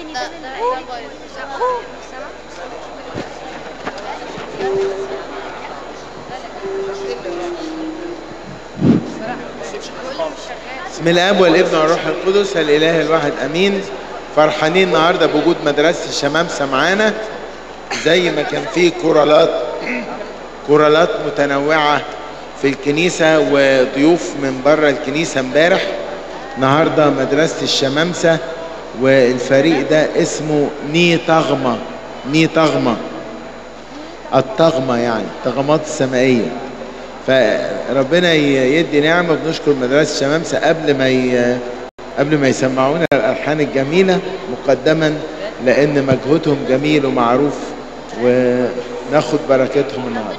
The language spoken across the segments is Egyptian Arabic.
التاني ده ده بايظ بسم الاب والابن والروح القدس الاله الواحد امين فرحانين النهارده بوجود مدرسه الشمامسه معانا زي ما كان في كورالات كورالات متنوعه في الكنيسه وضيوف من بره الكنيسه امبارح النهارده مدرسه الشمامسه والفريق ده اسمه ني طغمه ني طغمه الطغمه يعني الطغمات السمائيه فربنا ي- يدي نعمه بنشكر مدرسه الشمامسه قبل ما ي... قبل ما يسمعونا الالحان الجميله مقدما لان مجهودهم جميل ومعروف وناخد بركتهم النهارده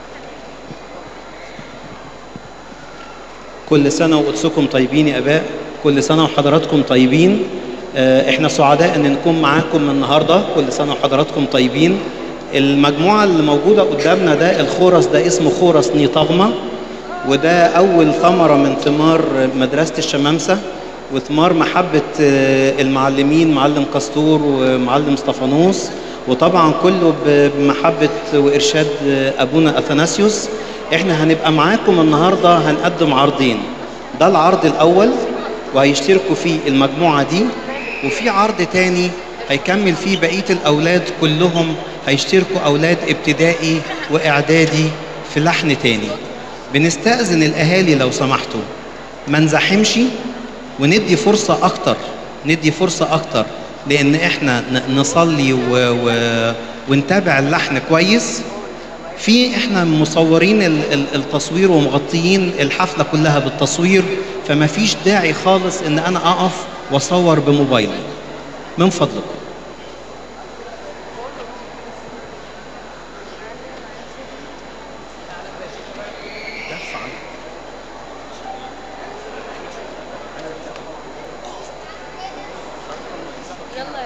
كل سنة وقدسكم طيبين يا آباء كل سنة وحضراتكم طيبين آه، احنا سعداء ان نكون معاكم النهاردة كل سنة وحضراتكم طيبين المجموعة اللي موجودة قدامنا ده الخورس ده اسمه خورس نيطغمة وده أول ثمرة من ثمار مدرسة الشمامسة وثمار محبة آه، المعلمين معلم كستور ومعلم استفانوس وطبعا كله ب- بمحبة وإرشاد آه، أبونا أثناسيوس احنا هنبقى معاكم النهاردة هنقدم عرضين ده العرض الأول وهيشتركوا فيه المجموعة دي وفي عرض تاني هيكمل فيه بقية الأولاد كلهم هيشتركوا أولاد ابتدائي وإعدادي في لحن تاني بنستأذن الأهالي لو سمحتوا ما نزاحمش وندي فرصة أكتر ندي فرصة أكتر لأن إحنا ن- نصلي و... و... ونتابع اللحن كويس في احنا مصورين ال- ال- التصوير ومغطيين الحفلة كلها بالتصوير فما فيش داعي خالص ان انا اقف واصور بموبايلي من فضلكم يلا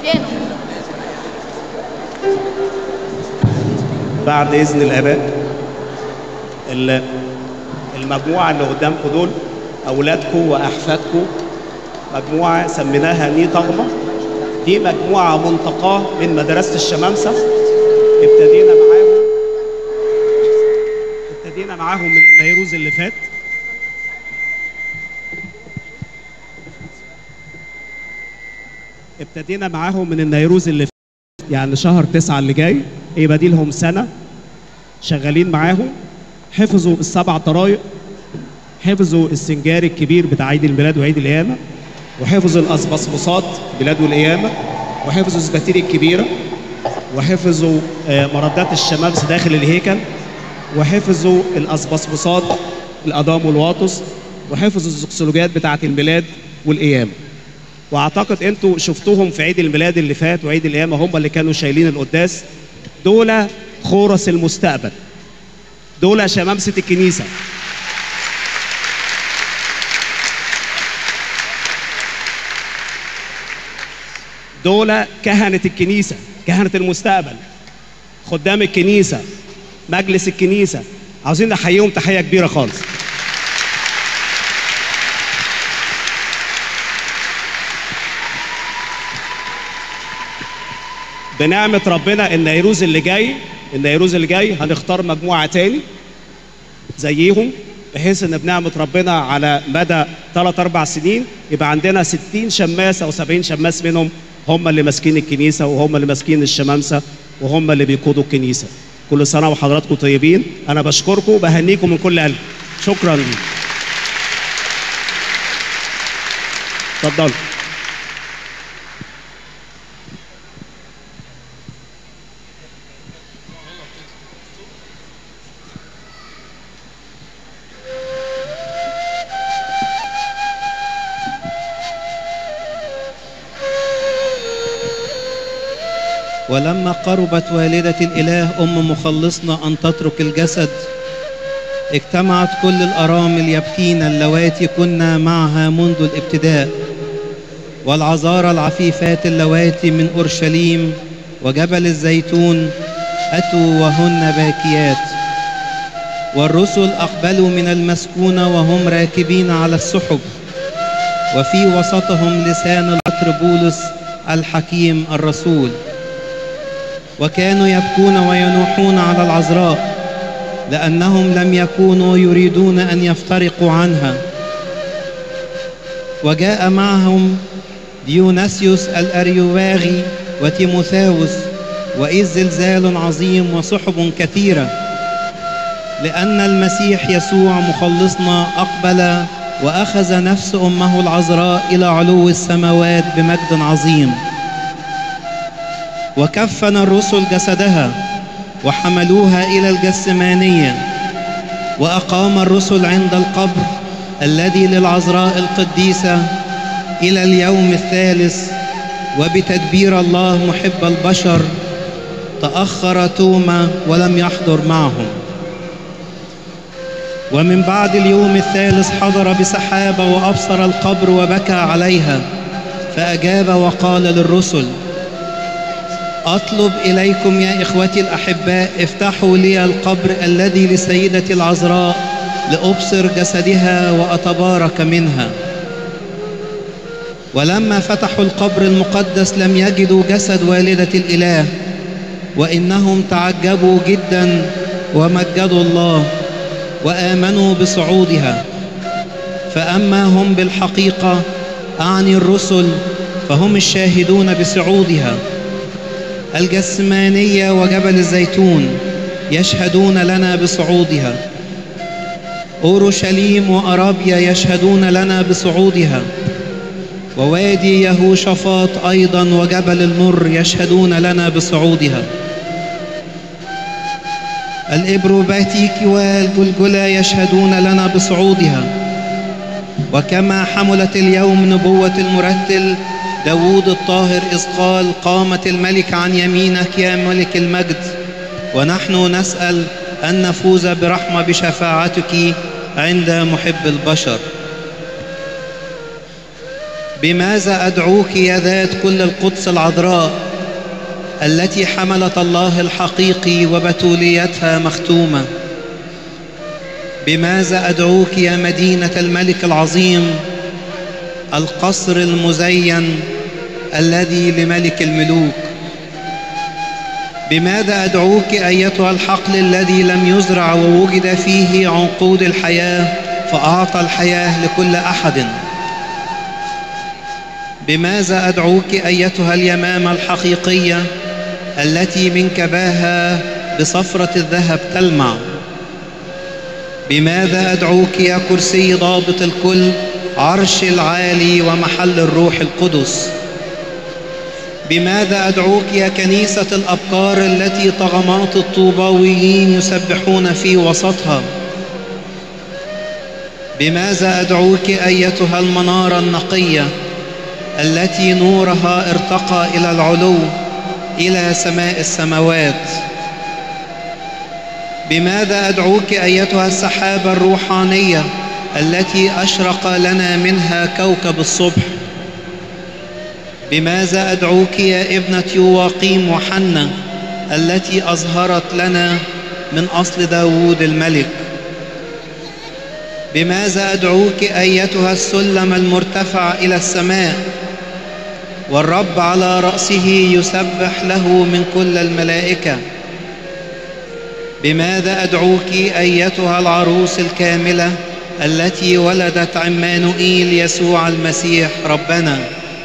تاني بعد اذن الاباء ال- المجموعه اللي قدامكم دول اولادكم واحفادكم مجموعه سميناها ني طغمه دي مجموعه منتقاه من مدرسه الشمامسه ابتدينا معاهم ابتدينا معاهم من النيروز اللي فات ابتدينا معاهم من النيروز اللي فات يعني شهر تسعة اللي جاي يبقى دي لهم سنة شغالين معاهم حفظوا السبع طرايق حفظوا السنجار الكبير بتاع عيد الميلاد وعيد القيامة وحفظوا الأسبسبوسات ميلاد والقيامة وحفظوا الزباتير الكبيرة وحفظوا آه، مردات الشمامس داخل الهيكل وحفظوا الأسبسبوسات الأضام والواطس وحفظوا الزكسولوجيات بتاعة الميلاد والقيامة واعتقد انتوا شفتوهم في عيد الميلاد اللي فات وعيد القيامه هم اللي كانوا شايلين القداس دول خورس المستقبل دول شمامسه الكنيسه دول كهنه الكنيسه كهنه المستقبل خدام الكنيسه مجلس الكنيسه عاوزين نحييهم تحيه كبيره خالص بنعمة ربنا النيروز اللي جاي النيروز اللي جاي هنختار مجموعة تاني زيهم بحيث ان بنعمة ربنا على مدى 3 4 سنين يبقى عندنا 60 شماس او 70 شماس منهم هم اللي ماسكين الكنيسة وهم اللي ماسكين الشمامسة وهم اللي بيقودوا الكنيسة كل سنة وحضراتكم طيبين انا بشكركم وبهنيكم من كل قلبي شكرا اتفضلوا ولما قربت والدة الإله أم مخلصنا أن تترك الجسد اجتمعت كل الأرامل يبكين اللواتي كنا معها منذ الابتداء والعذارى العفيفات اللواتي من أورشليم وجبل الزيتون أتوا وهن باكيات والرسل أقبلوا من المسكونة وهم راكبين على السحب وفي وسطهم لسان العطر بولس الحكيم الرسول وكانوا يبكون وينوحون على العذراء لأنهم لم يكونوا يريدون أن يفترقوا عنها وجاء معهم ديوناسيوس الأريواغي وتيموثاوس وإذ زلزال عظيم وسحب كثيرة لأن المسيح يسوع مخلصنا أقبل وأخذ نفس أمه العذراء إلى علو السماوات بمجد عظيم وكفن الرسل جسدها وحملوها إلى الجسمانية وأقام الرسل عند القبر الذي للعذراء القديسة إلى اليوم الثالث وبتدبير الله محب البشر تأخر توما ولم يحضر معهم ومن بعد اليوم الثالث حضر بسحابة وأبصر القبر وبكى عليها فأجاب وقال للرسل أطلب إليكم يا إخوتي الأحباء افتحوا لي القبر الذي لسيدتي العذراء لأبصر جسدها وأتبارك منها ولما فتحوا القبر المقدس لم يجدوا جسد والدة الإله وإنهم تعجبوا جدا ومجدوا الله وآمنوا بصعودها فأما هم بالحقيقة أعني الرسل فهم الشاهدون بصعودها الجسمانية وجبل الزيتون يشهدون لنا بصعودها أورشليم وأرابيا يشهدون لنا بصعودها ووادي يهوشافاط أيضا وجبل المر يشهدون لنا بصعودها الإبروباتيك والجلجلة يشهدون لنا بصعودها وكما حملت اليوم نبوة المرتل داود الطاهر إذ قال قامت الملك عن يمينك يا ملك المجد ونحن نسأل أن نفوز برحمة بشفاعتك عند محب البشر بماذا أدعوك يا ذات كل القدس العذراء التي حملت الله الحقيقي وبتوليتها مختومة بماذا أدعوك يا مدينة الملك العظيم القصر المزين الذي لملك الملوك بماذا أدعوك أيتها الحقل الذي لم يزرع ووجد فيه عنقود الحياة فأعطى الحياة لكل أحد بماذا أدعوك أيتها اليمامة الحقيقية التي من كباها بصفرة الذهب تلمع بماذا أدعوك يا كرسي ضابط الكل عرش العالي ومحل الروح القدس بماذا أدعوك يا كنيسة الأبكار التي طغمات الطوباويين يسبحون في وسطها بماذا أدعوك أيتها المنارة النقية التي نورها ارتقى إلى العلو إلى سماء السماوات بماذا أدعوك أيتها السحابة الروحانية التي أشرق لنا منها كوكب الصبح بماذا أدعوك يا ابنة يواقيم وحنة التي أظهرت لنا من أصل داوود الملك بماذا أدعوك أيتها السلم المرتفع إلى السماء والرب على رأسه يسبح له من كل الملائكة بماذا أدعوك أيتها العروس الكاملة التي ولدت عمانوئيل يسوع المسيح ربنا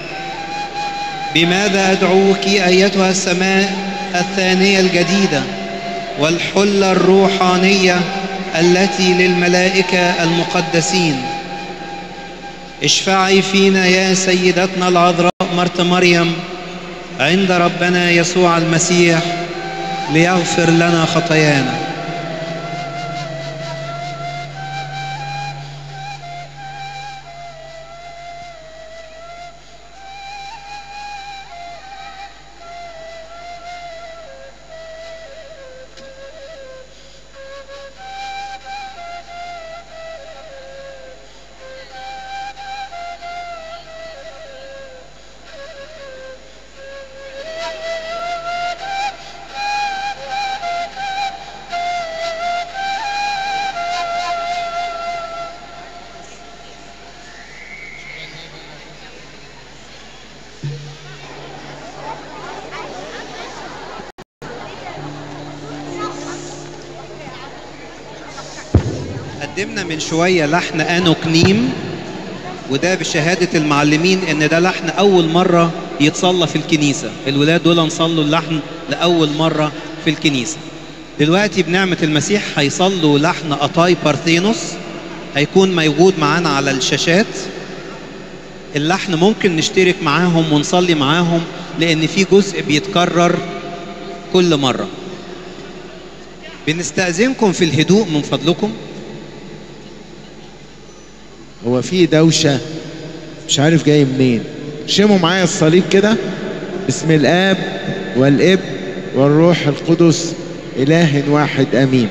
بماذا أدعوك أيتها السماء الثانية الجديدة والحلة الروحانية التي للملائكة المقدسين اشفعي فينا يا سيدتنا العذراء مرت مريم عند ربنا يسوع المسيح ليغفر لنا خطايانا قدمنا من شوية لحن أنوكنيم وده بشهادة المعلمين إن ده لحن أول مرة يتصلى في الكنيسة الولاد دول نصلوا اللحن لأول مرة في الكنيسة دلوقتي بنعمة المسيح هيصلوا لحن أطاي بارثينوس هيكون موجود معانا على الشاشات اللحن ممكن نشترك معاهم ونصلي معاهم لأن في جزء بيتكرر كل مرة بنستأذنكم في الهدوء من فضلكم هو في دوشة مش عارف جاي منين شموا معايا الصليب كده بسم الآب والابن والروح القدس إله واحد أمين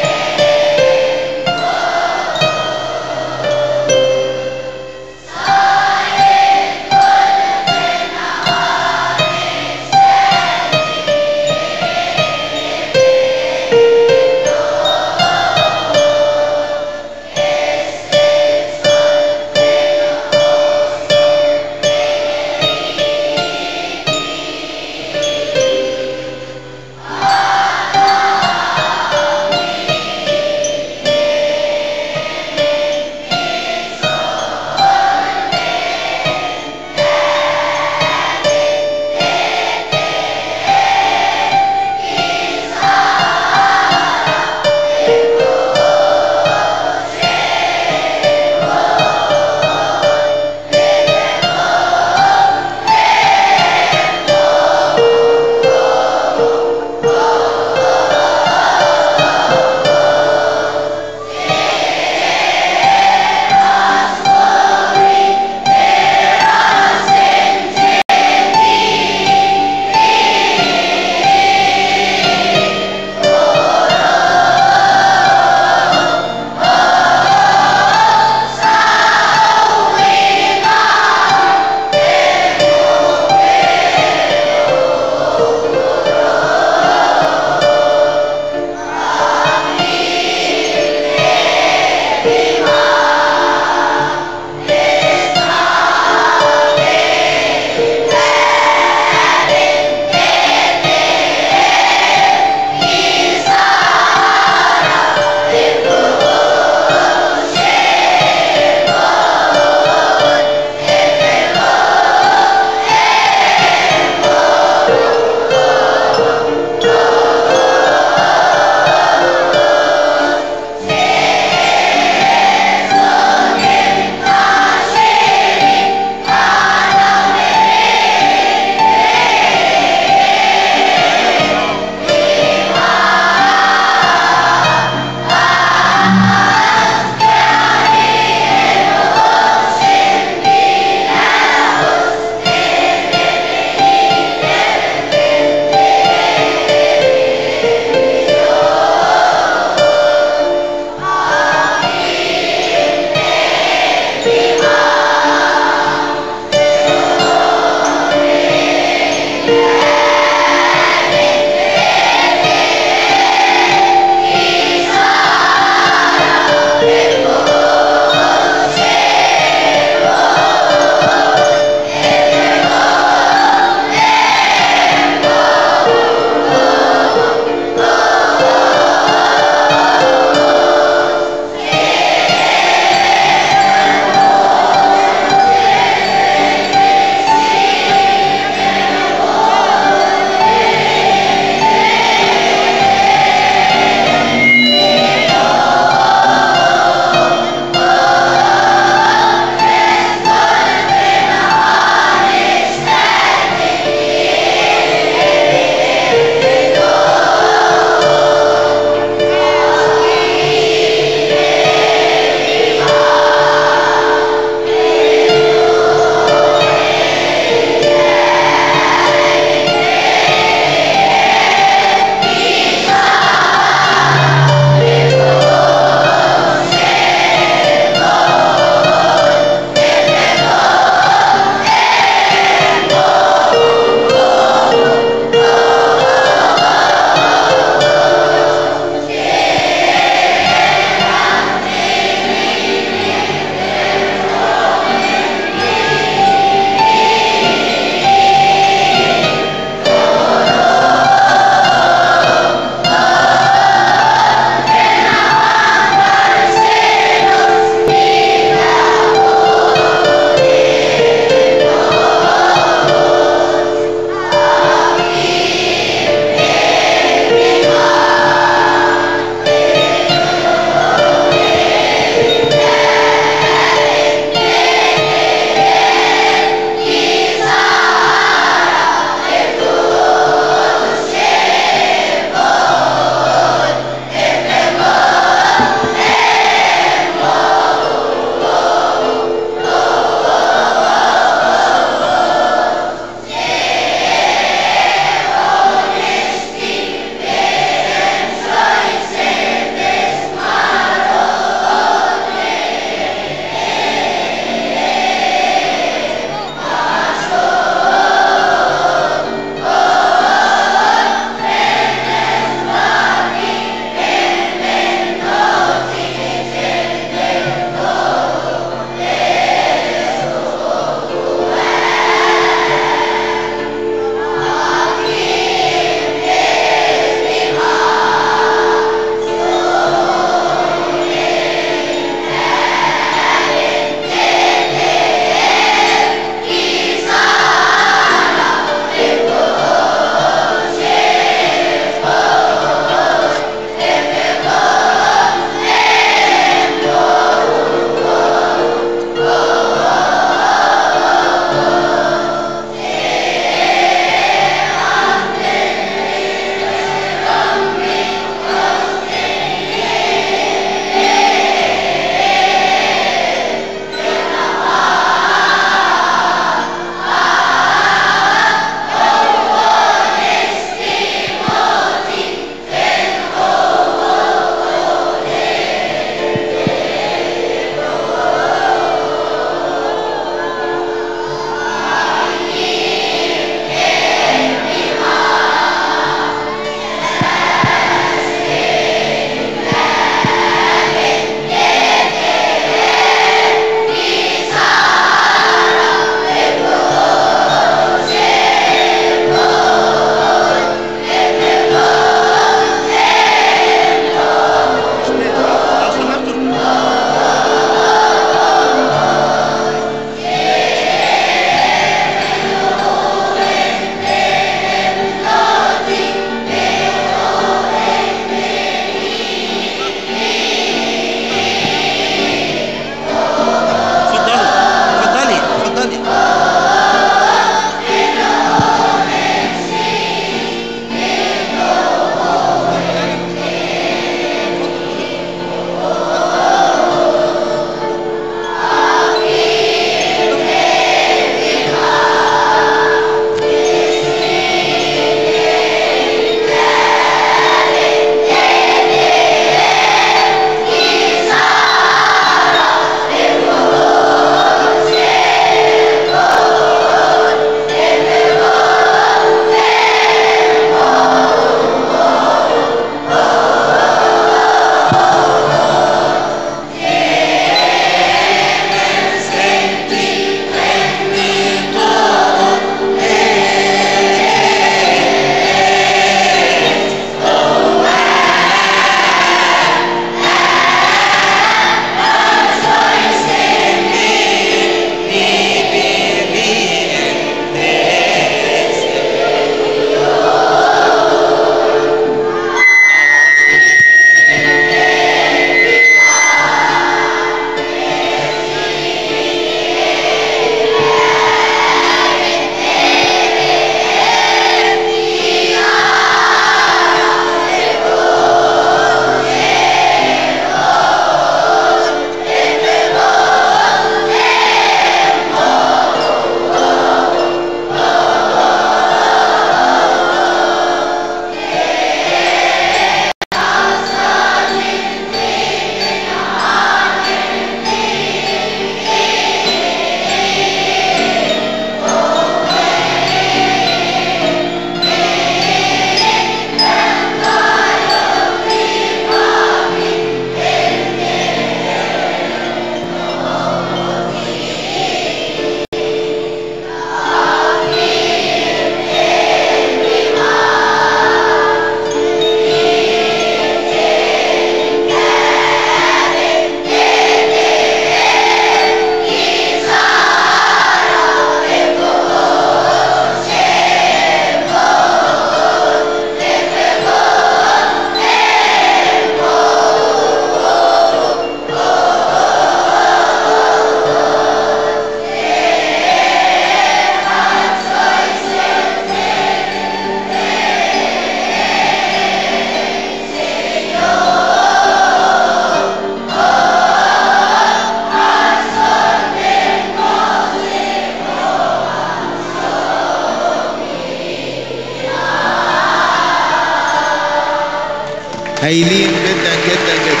هايلين جدا جدا جدا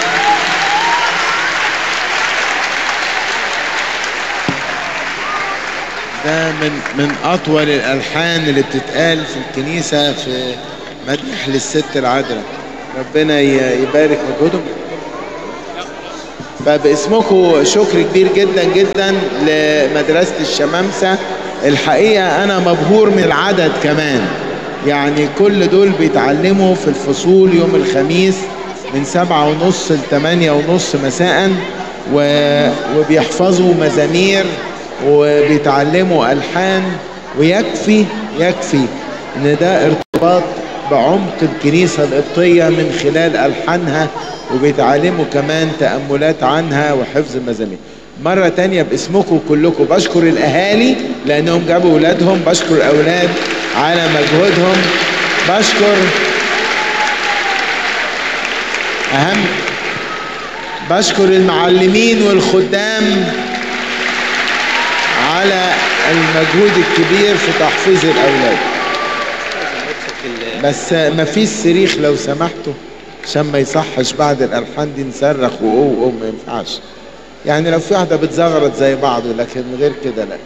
ده من من اطول الالحان اللي بتتقال في الكنيسه في مدح للست العذراء ربنا ي- يبارك مجهودهم فباسمكم شكر كبير جدا جدا لمدرسه الشمامسه الحقيقه انا مبهور من العدد كمان يعني كل دول بيتعلموا في الفصول يوم الخميس من سبعة ونص لثمانية ونص مساء و... وبيحفظوا مزامير وبيتعلموا ألحان ويكفي يكفي إن ده ارتباط بعمق الكنيسة القبطية من خلال ألحانها وبيتعلموا كمان تأملات عنها وحفظ المزامير مرة تانية باسمكم كلكم بشكر الأهالي لأنهم جابوا ولادهم بشكر الأولاد على مجهودهم بشكر أهم بشكر المعلمين والخدام على المجهود الكبير في تحفيظ الأولاد بس ما فيش صريخ لو سمحتوا عشان ما يصحش بعد الالحان دي نصرخ واو او ما ينفعش يعني لو في واحده بتزغرط زي بعضه لكن غير كده لا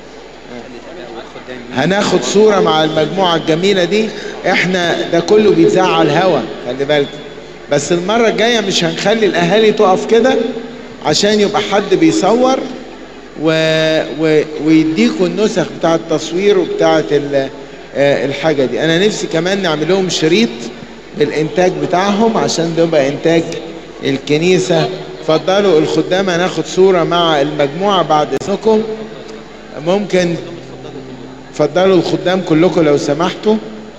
هناخد صوره مع المجموعه الجميله دي احنا ده كله بيتذاع على الهوا خلي بالك بس المره الجايه مش هنخلي الاهالي تقف كده عشان يبقى حد بيصور و... و... ويديكوا النسخ بتاع التصوير وبتاعه ال... آه، الحاجه دي انا نفسي كمان نعمل لهم شريط بالانتاج بتاعهم عشان ده يبقى انتاج الكنيسه اتفضلوا الخدام هناخد صوره مع المجموعه بعد اذنكم ممكن اتفضلوا الخدام كلكم لو سمحتوا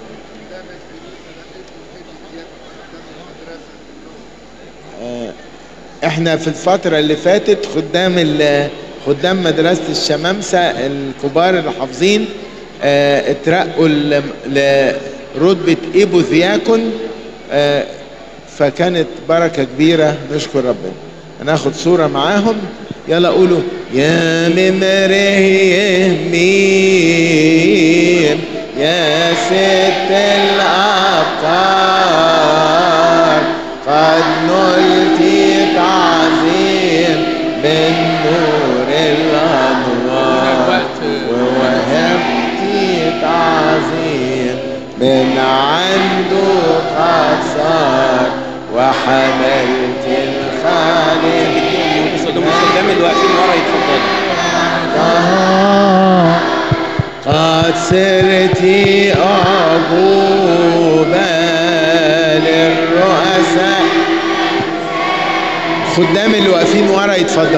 آه، احنا في الفترة اللي فاتت خدام ال- خدام مدرسة الشمامسة الكبار اللي حافظين آه، اترقوا ل- لرتبة ايبو ذياكون آه، فكانت بركة كبيرة نشكر ربنا هناخد صورة معاهم يلا قولوا يا ممرهم يا ست الأبطال قد نلت تعظيم من نور الأنوار ووهبت تعظيم من عنده قد صار وحملت الخالق الخدام اللي واقفين ورا يتفضلوا قد صرت أعجوبة للرؤساء خدام اللي واقفين ورا يتفضل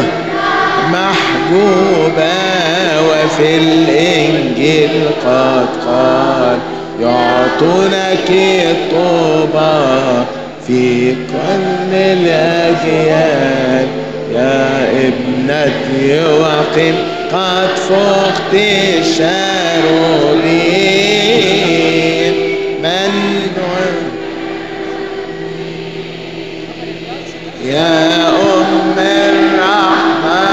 محجوبة وفي الإنجيل قد قال يعطونك الطوبة في كل الأجيال يا ابنتي وقم قد فقت الشارولين من يا أم الرحمة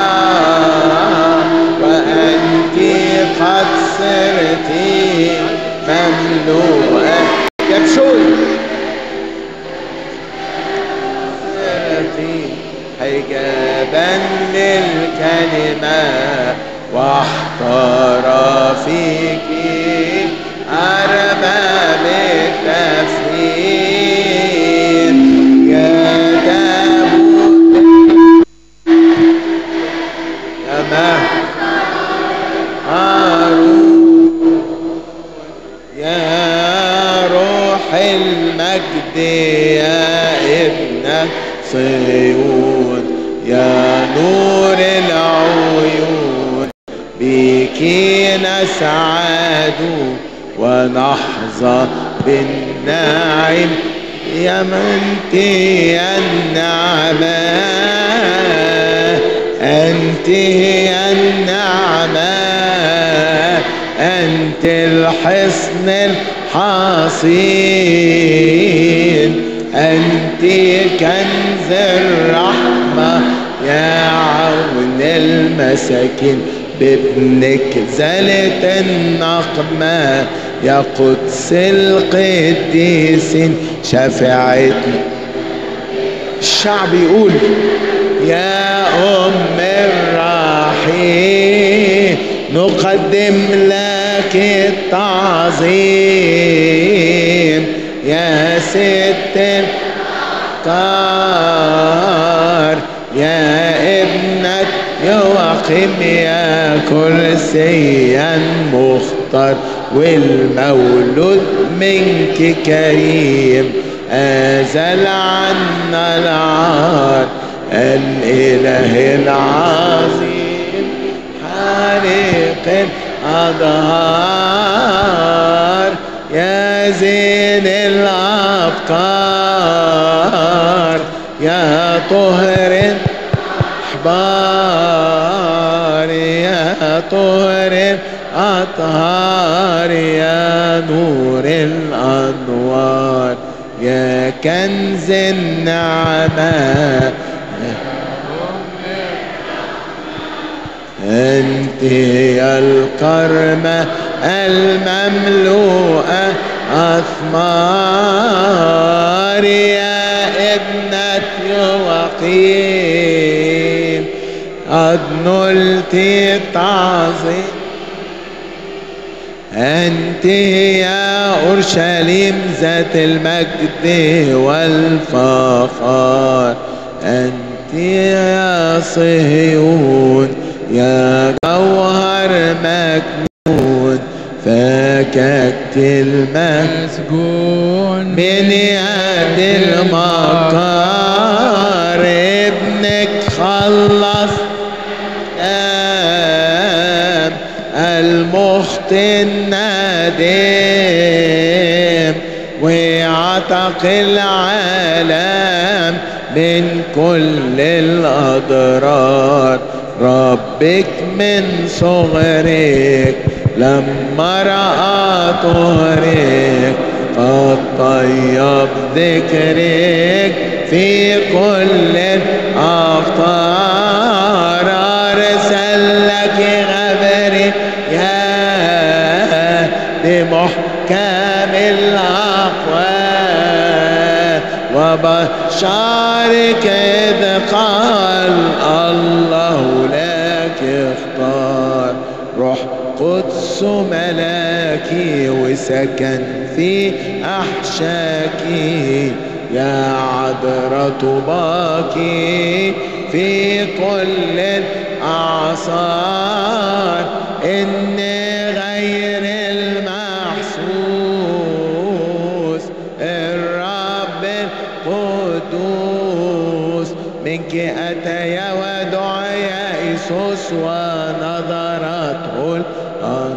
وأنت قد صرت مملوءة كبشول صرت حجابا للكلمة واحتار فيك أرباب التفهيم يا داود يا هارون يا روح المجد يا ابن صيون يا نور العيون بك نسعد ونحظى بالنعم يا من هي النعمة أنت هي النعمة أنت الحصن الحصين أنت كنز الرحمة يا عون المساكين بابنك زالت النقمة يا قدس القديسين شفاعتنا الشعب يقول يا أم الرحيم نقدم لك التعظيم يا ست الكار يا ابنة يوقم يا كرسيا مختار والمولود منك كريم أزل عنا العار الإله العظيم حارق الأدهار يا زين الأفكار يا طهر الأحبار يا طهر الأطهار يا نور الأنوار يا كنز النعمة أنت يا الكرمة المملوءة أثمار يا ابنة يوقيم قد نلت التعظيم أنت يا أورشليم ذات المجد والفخار أنت يا صهيون يا جوهر مكنون فككت المسجون من يد المكار ابنك خلص قام المخت الندم وعتق العالم من كل الأضرار ربك من صغرك لما رأى طهرك قد طيب ذكرك في كل الأخطار أرسل لك غبري يا بمحكم الأقوال وبشارك إذ قال الله لك اختار روح قدس ملاكي وسكن في أحشاكي يا عذرة باكي في كل الأعصار إن غير المحسوس الرب القدوس منك أتى ودعي إيسوس ونظرته الأرض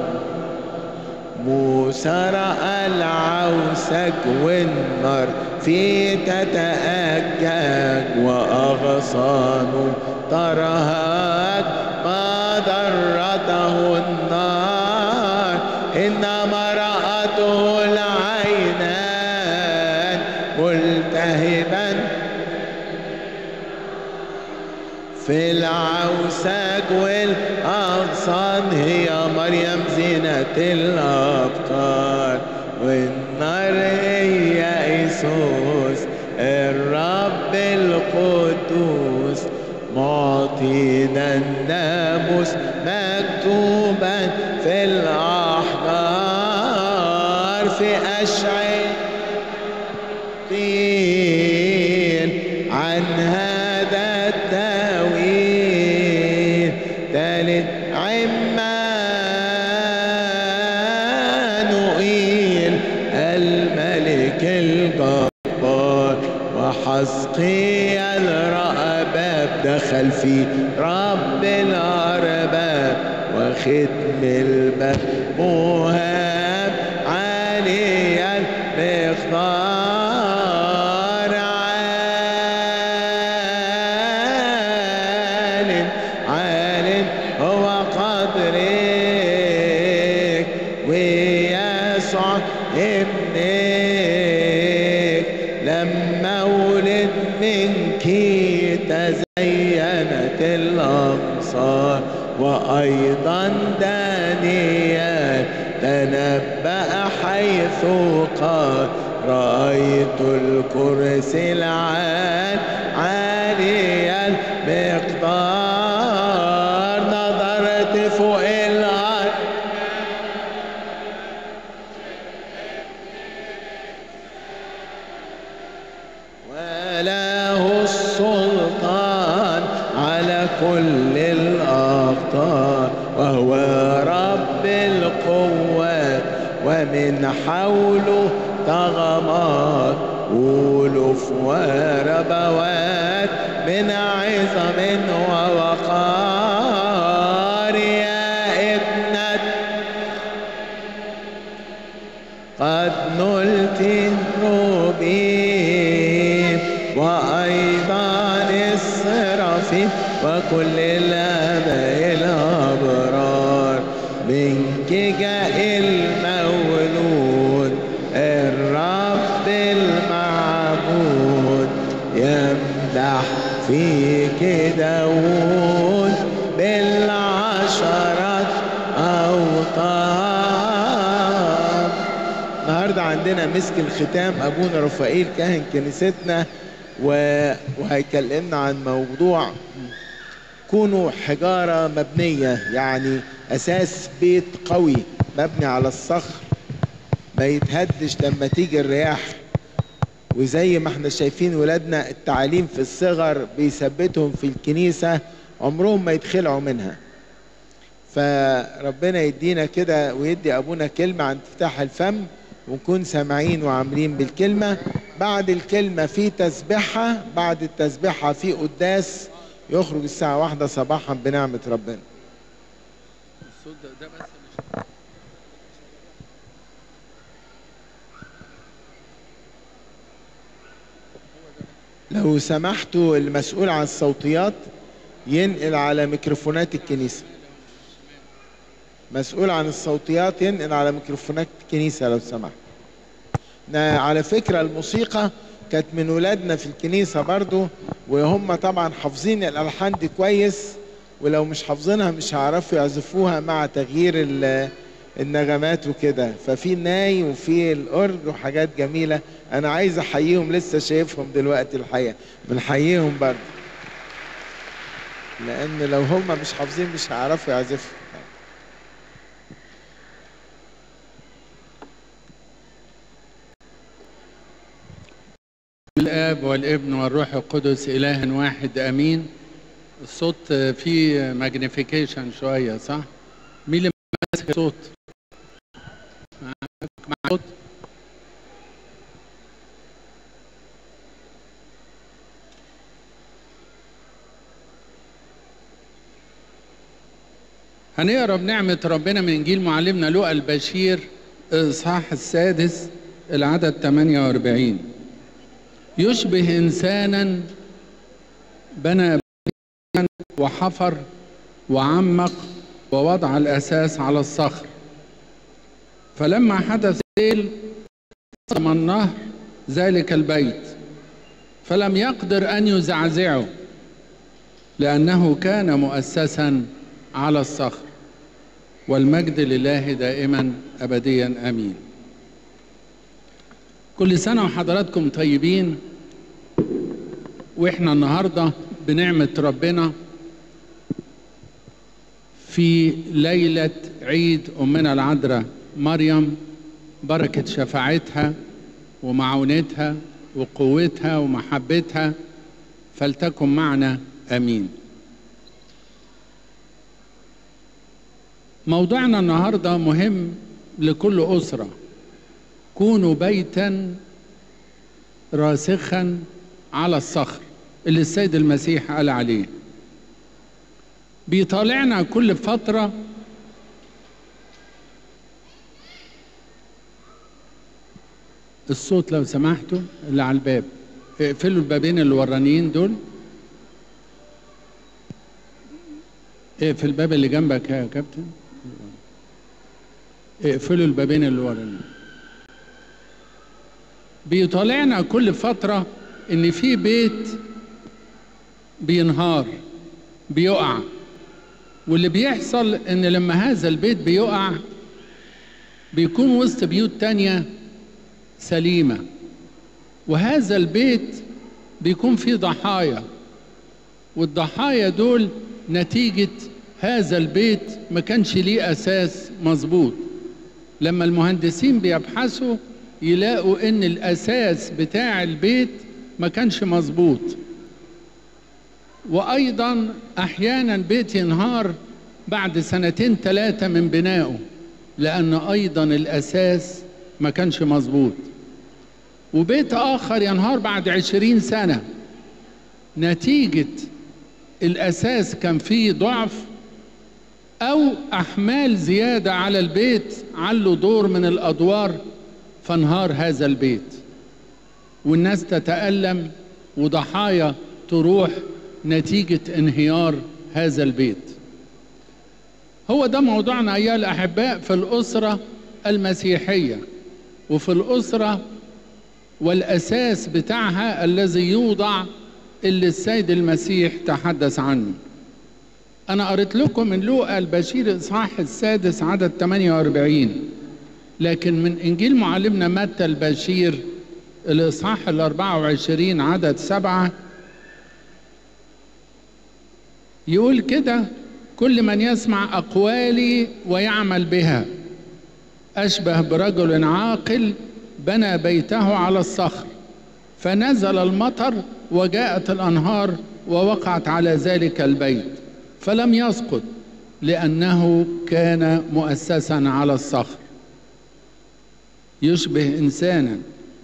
موسى رأى العوسج والنار في تتأجج وأغصان ترهج ما ضرته النار إنما رأته العينان ملتهبا في العوساج والأغصان هي مريم زينة الأبطال والنار هي إيسوس الرب القدوس معطينا الناموس مكتوبا في الأحجار في أشعة قيل عن هذا التاويل ثالث عمانوئيل الملك الجبار وحزقيا الرأباب دخل في رب الأرباب وختم الباب مهاب عاليا مقدار عال عال هو قدرك ويسوع ابنك لما ولد منك تزينت الأمصار وأيضا دانيال تنبأ حيث قال رأيت الكرسي العال مقدار نظرت فوق الأرض وله السلطان على كل الأقطار وهو رب القوات ومن حوله طغمات ألوف وربوات من عظم ووقار يا ابنة قد نلت النوبين وأيضا الصرافين وكل الآباء الأبرار منك جاء المولود الرب المعبود يمدح فيك داود بالعشرات أوطار النهارده عندنا مسك الختام ابونا رفائيل كاهن كنيستنا و... وهيكلمنا عن موضوع كونوا حجاره مبنيه يعني اساس بيت قوي مبني على الصخر ما يتهدش لما تيجي الرياح وزي ما احنا شايفين ولادنا التعليم في الصغر بيثبتهم في الكنيسه عمرهم ما يتخلعوا منها فربنا يدينا كده ويدي ابونا كلمه عن افتتاح الفم ونكون سامعين وعاملين بالكلمه بعد الكلمه في تسبيحه بعد التسبيحه في قداس يخرج الساعه واحدة صباحا بنعمه ربنا الصوت ده, ده بس مش لو سمحتوا المسؤول عن الصوتيات ينقل على ميكروفونات الكنيسه مسؤول عن الصوتيات ينقل على ميكروفونات الكنيسه لو سمحت نا- على فكره الموسيقى كانت من ولادنا في الكنيسه برضو وهم طبعا حافظين الالحان دي كويس ولو مش حافظينها مش هيعرفوا يعزفوها مع تغيير ال- النغمات وكده ففي الناي وفي الاورج وحاجات جميله انا عايز احييهم لسه شايفهم دلوقتي الحقيقه بنحييهم برضو لان لو هم مش حافظين مش هيعرفوا يعزفوا الاب والابن والروح القدس اله واحد امين الصوت فيه ماجنيفيكيشن شويه صح مين اللي ماسك الصوت معاك مع صوت هنقرا بنعمة ربنا من إنجيل معلمنا لوقا البشير إصحاح السادس العدد 48 يشبه إنسانا بنى بيتا وحفر وعمق ووضع الأساس على الصخر فلما حدث سيل قسم النهر ذلك البيت فلم يقدر أن يزعزعه لأنه كان مؤسسا على الصخر والمجد لله دائما أبديا آمين كل سنة وحضراتكم طيبين وإحنا النهاردة بنعمة ربنا في ليلة عيد أمنا العذراء مريم بركة شفاعتها ومعونتها وقوتها ومحبتها فلتكن معنا امين موضوعنا النهارده مهم لكل اسره كونوا بيتا راسخا على الصخر اللي السيد المسيح قال عليه بيطالعنا كل فتره الصوت لو سمحتوا اللي على الباب اقفلوا البابين اللي ورانيين دول اقفل الباب اللي جنبك يا كابتن اقفلوا البابين اللي ورانيين بيطالعنا كل فترة ان في بيت بينهار بيقع واللي بيحصل ان لما هذا البيت بيقع بيكون وسط بيوت تانية سليمة وهذا البيت بيكون فيه ضحايا والضحايا دول نتيجة هذا البيت ما كانش ليه أساس مظبوط لما المهندسين بيبحثوا يلاقوا ان الأساس بتاع البيت ما كانش مظبوط وأيضا أحيانا بيت ينهار بعد سنتين ثلاثة من بنائه لأن أيضا الأساس ما كانش مظبوط وبيت آخر ينهار بعد عشرين سنة نتيجة الأساس كان فيه ضعف أو أحمال زيادة على البيت علوا دور من الأدوار فانهار هذا البيت والناس تتألم وضحايا تروح نتيجة انهيار هذا البيت هو ده موضوعنا أيها الأحباء في الأسرة المسيحية وفي الأسرة والأساس بتاعها الذي يوضع اللي السيد المسيح تحدث عنه أنا قريت لكم من لوقا البشير إصحاح السادس عدد 48 لكن من إنجيل معلمنا متى البشير الإصحاح ال 24 عدد سبعة يقول كده كل من يسمع أقوالي ويعمل بها أشبه برجل عاقل بنى بيته على الصخر فنزل المطر وجاءت الأنهار ووقعت على ذلك البيت فلم يسقط لأنه كان مؤسسا على الصخر يشبه إنسانا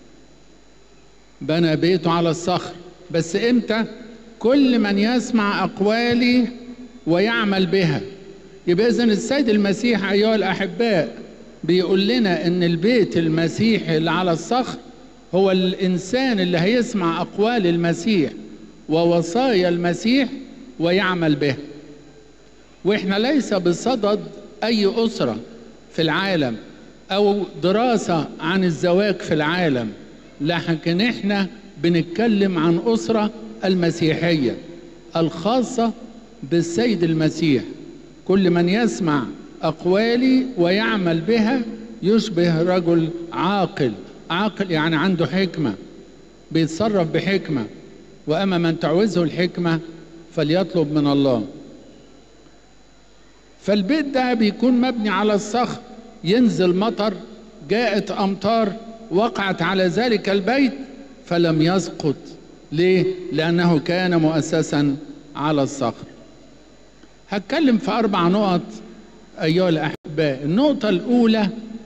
بنى بيته على الصخر بس إمتى كل من يسمع أقوالي ويعمل بها يبقى إذن السيد المسيح أيها الأحباء بيقول لنا إن البيت المسيحي اللي على الصخر هو الإنسان اللي هيسمع أقوال المسيح ووصايا المسيح ويعمل بها وإحنا ليس بصدد أي أسرة في العالم أو دراسة عن الزواج في العالم لكن إحنا بنتكلم عن أسرة المسيحية الخاصة بالسيد المسيح كل من يسمع أقوالي ويعمل بها يشبه رجل عاقل عاقل يعني عنده حكمة بيتصرف بحكمة وأما من تعوزه الحكمة فليطلب من الله فالبيت ده بيكون مبني على الصخر ينزل مطر جاءت أمطار وقعت على ذلك البيت فلم يسقط ليه؟ لأنه كان مؤسسا على الصخر هتكلم في أربع نقط أيها الأحباء النقطة الأولى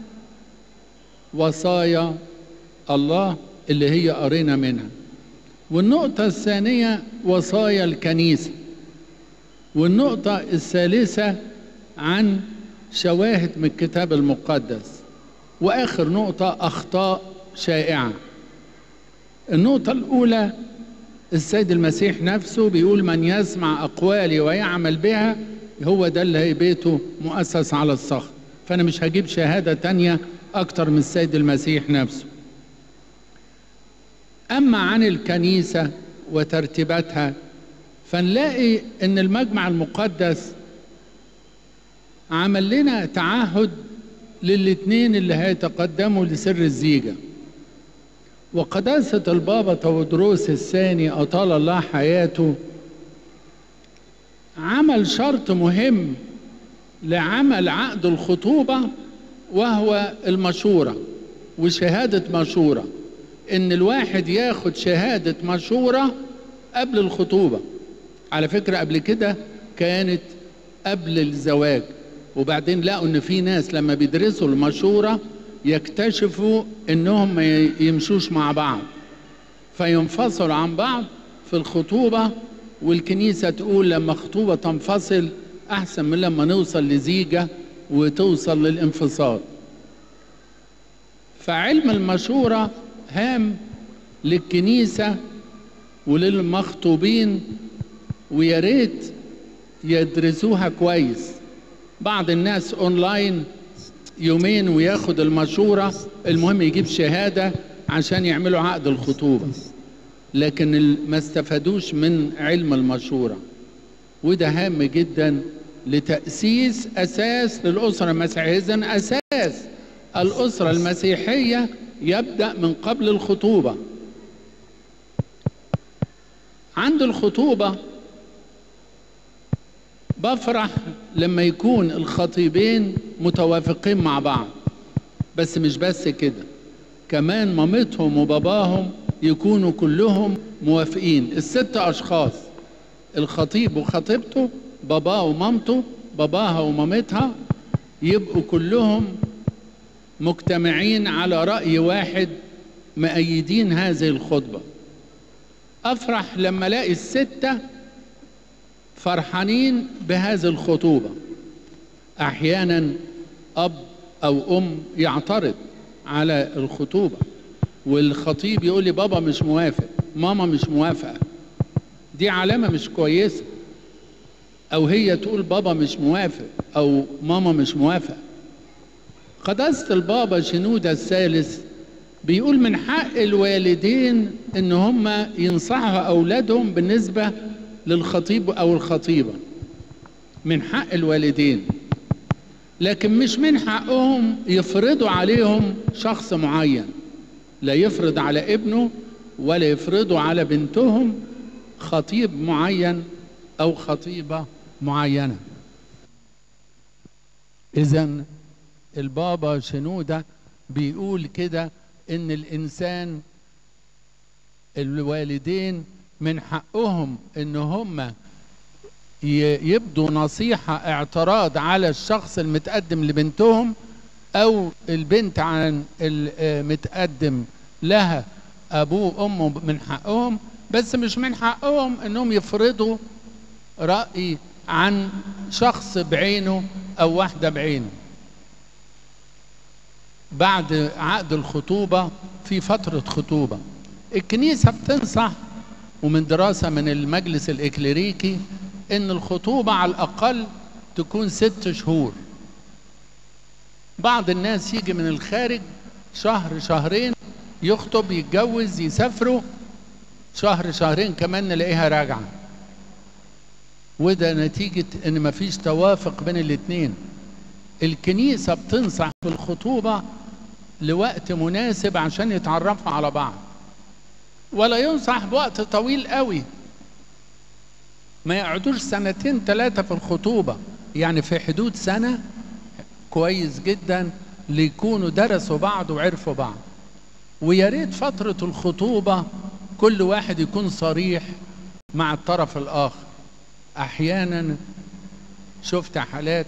وصايا الله اللي هي قرينا منها والنقطة الثانية وصايا الكنيسة والنقطة الثالثة عن شواهد من الكتاب المقدس وآخر نقطة أخطاء شائعة النقطة الأولى السيد المسيح نفسه بيقول من يسمع أقوالي ويعمل بها هو ده اللي هي بيته مؤسس على الصخر فأنا مش هجيب شهادة تانية أكتر من السيد المسيح نفسه أما عن الكنيسة وترتيباتها فنلاقي أن المجمع المقدس عمل لنا تعهد للاتنين اللي هيتقدموا لسر الزيجة وقداسة البابا تودروس الثاني أطال الله حياته عمل شرط مهم لعمل عقد الخطوبة وهو المشورة وشهادة مشورة إن الواحد ياخد شهادة مشورة قبل الخطوبة على فكرة قبل كده كانت قبل الزواج وبعدين لقوا ان في ناس لما بيدرسوا المشورة يكتشفوا انهم ما يمشوش مع بعض فينفصلوا عن بعض في الخطوبة والكنيسة تقول لما خطوبة تنفصل احسن من لما نوصل لزيجة وتوصل للانفصال فعلم المشورة هام للكنيسة وللمخطوبين ويا ريت يدرسوها كويس بعض الناس اونلاين يومين وياخد المشورة المهم يجيب شهادة عشان يعملوا عقد الخطوبة لكن ما استفادوش من علم المشورة وده هام جدا لتأسيس أساس للأسرة المسيحية إذن أساس الأسرة المسيحية يبدأ من قبل الخطوبة عند الخطوبة بفرح لما يكون الخطيبين متوافقين مع بعض بس مش بس كده كمان مامتهم وباباهم يكونوا كلهم موافقين الست اشخاص الخطيب وخطيبته باباه ومامته باباها ومامتها يبقوا كلهم مجتمعين على رأي واحد مأيدين هذه الخطبة أفرح لما ألاقي الستة فرحانين بهذه الخطوبة أحيانا أب أو أم يعترض على الخطوبة والخطيب يقول لي بابا مش موافق ماما مش موافقة دي علامة مش كويسة أو هي تقول بابا مش موافق أو ماما مش موافقة قداسة البابا شنودة الثالث بيقول من حق الوالدين ان هم ينصحوا اولادهم بالنسبة للخطيب او الخطيبة من حق الوالدين لكن مش من حقهم يفرضوا عليهم شخص معين لا يفرض على ابنه ولا يفرضوا على بنتهم خطيب معين او خطيبة معينة اذا البابا شنودة بيقول كده ان الانسان الوالدين من حقهم ان هم يبدوا نصيحة اعتراض على الشخص المتقدم لبنتهم او البنت عن المتقدم لها ابوه وامه من حقهم بس مش من حقهم انهم يفرضوا رأي عن شخص بعينه او واحدة بعينه بعد عقد الخطوبة في فترة خطوبة الكنيسة بتنصح ومن دراسة من المجلس الإكليريكي إن الخطوبة على الأقل تكون ست شهور بعض الناس يجي من الخارج شهر شهرين يخطب يتجوز يسافروا شهر شهرين كمان نلاقيها راجعة وده نتيجة إن مفيش توافق بين الاتنين الكنيسة بتنصح بالخطوبة لوقت مناسب عشان يتعرفوا على بعض ولا ينصح بوقت طويل قوي ما يقعدوش سنتين ثلاثة في الخطوبة يعني في حدود سنة كويس جدا ليكونوا درسوا بعض وعرفوا بعض ويا ريت فترة الخطوبة كل واحد يكون صريح مع الطرف الآخر أحيانا شفت حالات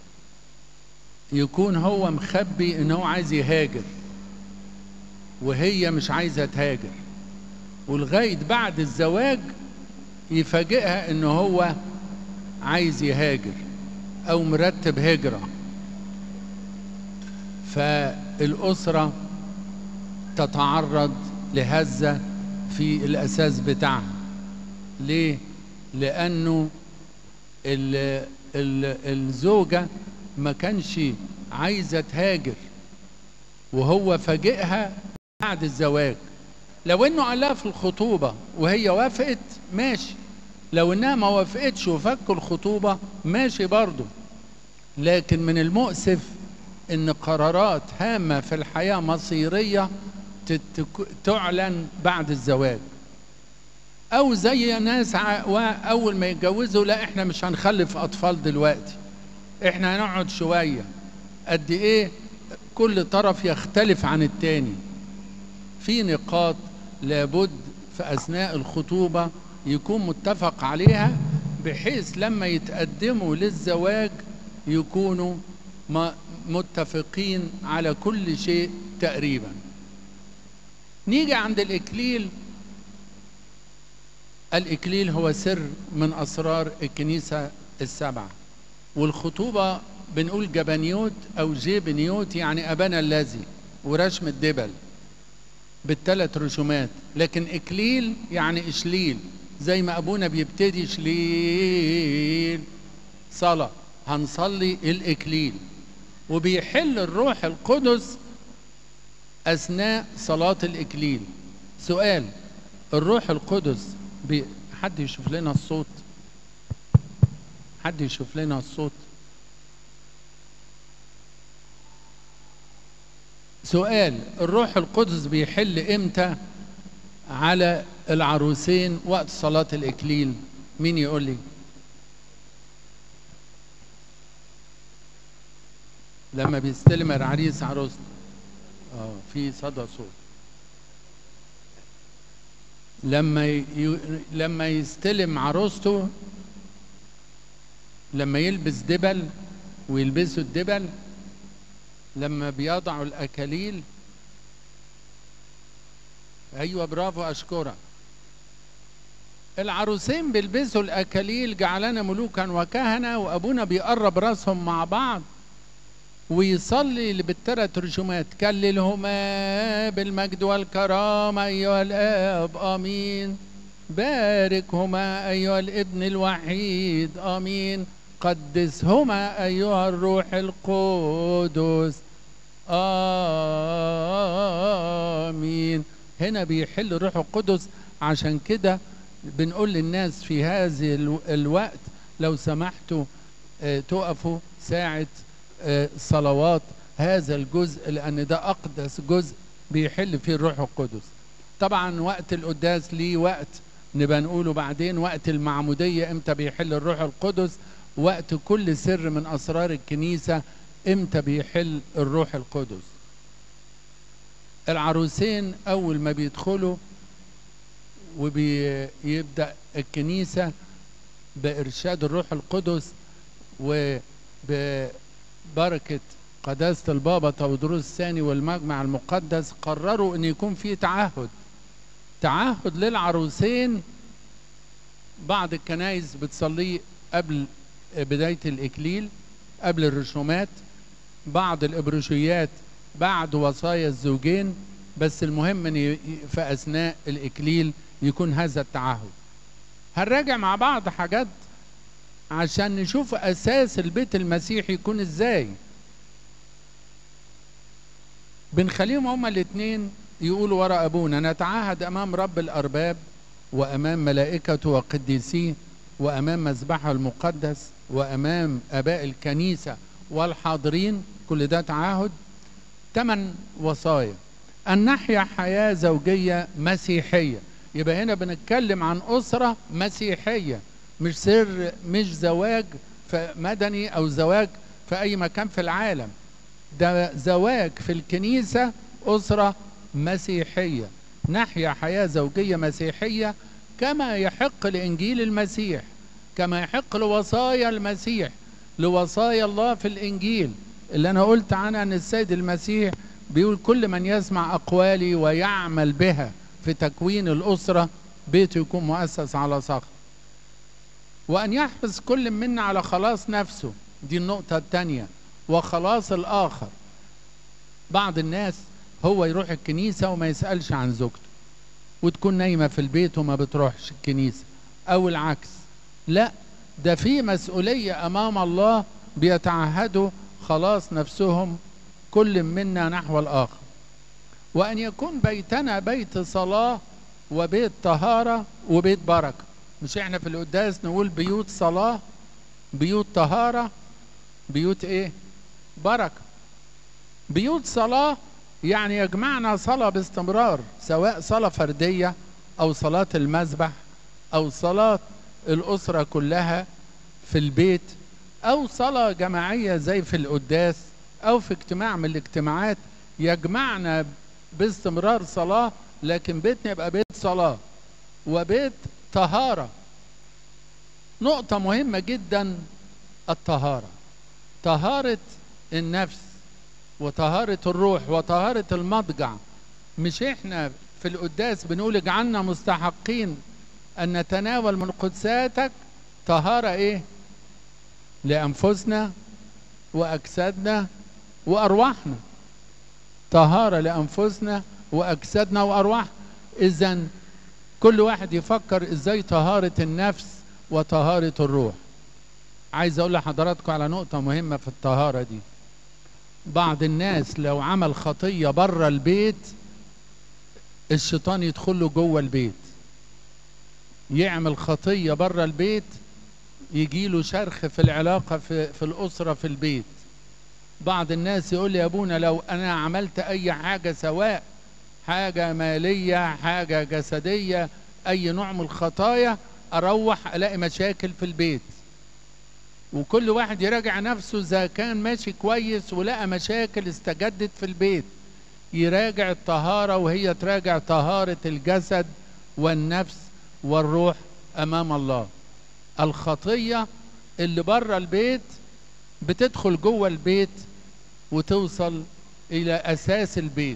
يكون هو مخبي ان هو عايز يهاجر وهي مش عايزة تهاجر ولغاية بعد الزواج يفاجئها ان هو عايز يهاجر او مرتب هجرة فالأسرة تتعرض لهزة في الأساس بتاعها ليه؟ لأنه ال ال الزوجة ما كانش عايزة تهاجر وهو فاجئها بعد الزواج لو انه قال لها في الخطوبة وهي وافقت ماشي لو انها ما وافقتش وفكوا الخطوبة ماشي برضه لكن من المؤسف ان قرارات هامة في الحياة مصيرية تعلن بعد الزواج او زي ناس اول ما يتجوزوا لا احنا مش هنخلف اطفال دلوقتي احنا هنقعد شوية قد ايه كل طرف يختلف عن التاني في نقاط لابد في اثناء الخطوبة يكون متفق عليها بحيث لما يتقدموا للزواج يكونوا متفقين على كل شيء تقريبا نيجي عند الإكليل الإكليل هو سر من أسرار الكنيسة السبعة والخطوبة بنقول جبنيوت أو جيبنيوت يعني أبانا الذي ورشم الدبل بالثلاث رسومات لكن إكليل يعني إشليل زي ما أبونا بيبتدي شليل صلاة هنصلي الإكليل وبيحل الروح القدس أثناء صلاة الإكليل سؤال الروح القدس بي... حد يشوف لنا الصوت حد يشوف لنا الصوت سؤال الروح القدس بيحل امتى على العروسين وقت صلاة الإكليل مين يقول لي لما بيستلم العريس عروسته اه في صدى صوت لما ي... لما يستلم عروسته لما يلبس دبل ويلبسوا الدبل لما بيضعوا الاكاليل ايوه برافو اشكرك العروسين بيلبسوا الاكاليل جعلنا ملوكا وكهنه وابونا بيقرب راسهم مع بعض ويصلي اللي بالثلاث رجومات كللهما بالمجد والكرامة أيها الآب آمين باركهما أيها الابن الوحيد آمين قدسهما أيها الروح القدس آمين هنا بيحل الروح القدس عشان كده بنقول للناس في هذه الوقت لو سمحتوا اه تقفوا ساعة صلوات هذا الجزء لأن ده أقدس جزء بيحل فيه الروح القدس طبعا وقت القداس ليه وقت نبقى نقوله بعدين وقت المعمودية امتى بيحل الروح القدس وقت كل سر من أسرار الكنيسة امتى بيحل الروح القدس العروسين أول ما بيدخلوا وبيبدأ الكنيسة بإرشاد الروح القدس وب بركة قداسة البابا تودروس الثاني والمجمع المقدس قرروا ان يكون في تعهد تعهد للعروسين بعض الكنائس بتصليه قبل بداية الإكليل قبل الرسومات بعض الإبروشيات بعد وصايا الزوجين بس المهم ان في أثناء الإكليل يكون هذا التعهد هنراجع مع بعض حاجات عشان نشوف اساس البيت المسيحي يكون ازاي بنخليهم هما الاثنين يقولوا ورا ابونا نتعهد امام رب الارباب وامام ملائكته وقديسيه وامام مذبحه المقدس وامام اباء الكنيسه والحاضرين كل ده تعهد ثمان وصايا ان نحيا حياه زوجيه مسيحيه يبقى هنا بنتكلم عن اسره مسيحيه مش سر مش زواج مدني او زواج في اي مكان في العالم ده زواج في الكنيسه اسره مسيحيه نحيا حياه زوجيه مسيحيه كما يحق لانجيل المسيح كما يحق لوصايا المسيح لوصايا الله في الانجيل اللي انا قلت عنها ان السيد المسيح بيقول كل من يسمع اقوالي ويعمل بها في تكوين الاسره بيته يكون مؤسس على صخر وأن يحرص كل منا على خلاص نفسه دي النقطة الثانية وخلاص الآخر بعض الناس هو يروح الكنيسة وما يسألش عن زوجته وتكون نايمة في البيت وما بتروحش الكنيسة أو العكس لا ده في مسؤولية أمام الله بيتعهدوا خلاص نفسهم كل منا نحو الآخر وأن يكون بيتنا بيت صلاة وبيت طهارة وبيت بركة مش احنا في القداس نقول بيوت صلاة بيوت طهارة بيوت ايه بركة بيوت صلاة يعني يجمعنا صلاة باستمرار سواء صلاة فردية او صلاة المذبح او صلاة الاسرة كلها في البيت او صلاة جماعية زي في القداس او في اجتماع من الاجتماعات يجمعنا باستمرار صلاة لكن بيتنا يبقى بيت صلاة وبيت طهارة نقطة مهمة جدا الطهارة طهارة النفس وطهارة الروح وطهارة المضجع مش احنا في القداس بنقول اجعلنا مستحقين ان نتناول من قدساتك طهارة ايه لانفسنا واجسادنا وارواحنا طهارة لانفسنا واجسادنا وارواحنا اذا كل واحد يفكر ازاي طهارة النفس وطهارة الروح عايز اقول لحضراتكم على نقطة مهمة في الطهارة دي بعض الناس لو عمل خطية بره البيت الشيطان يدخل له جوه البيت يعمل خطية بره البيت يجي له شرخ في العلاقة في, في الأسرة في البيت بعض الناس يقول لي يا ابونا لو أنا عملت أي حاجة سواء حاجة مالية حاجة جسدية أي نوع من الخطايا أروح ألاقي مشاكل في البيت وكل واحد يراجع نفسه اذا كان ماشي كويس ولقى مشاكل استجدت في البيت يراجع الطهارة وهي تراجع طهارة الجسد والنفس والروح امام الله الخطية اللي بره البيت بتدخل جوه البيت وتوصل الى اساس البيت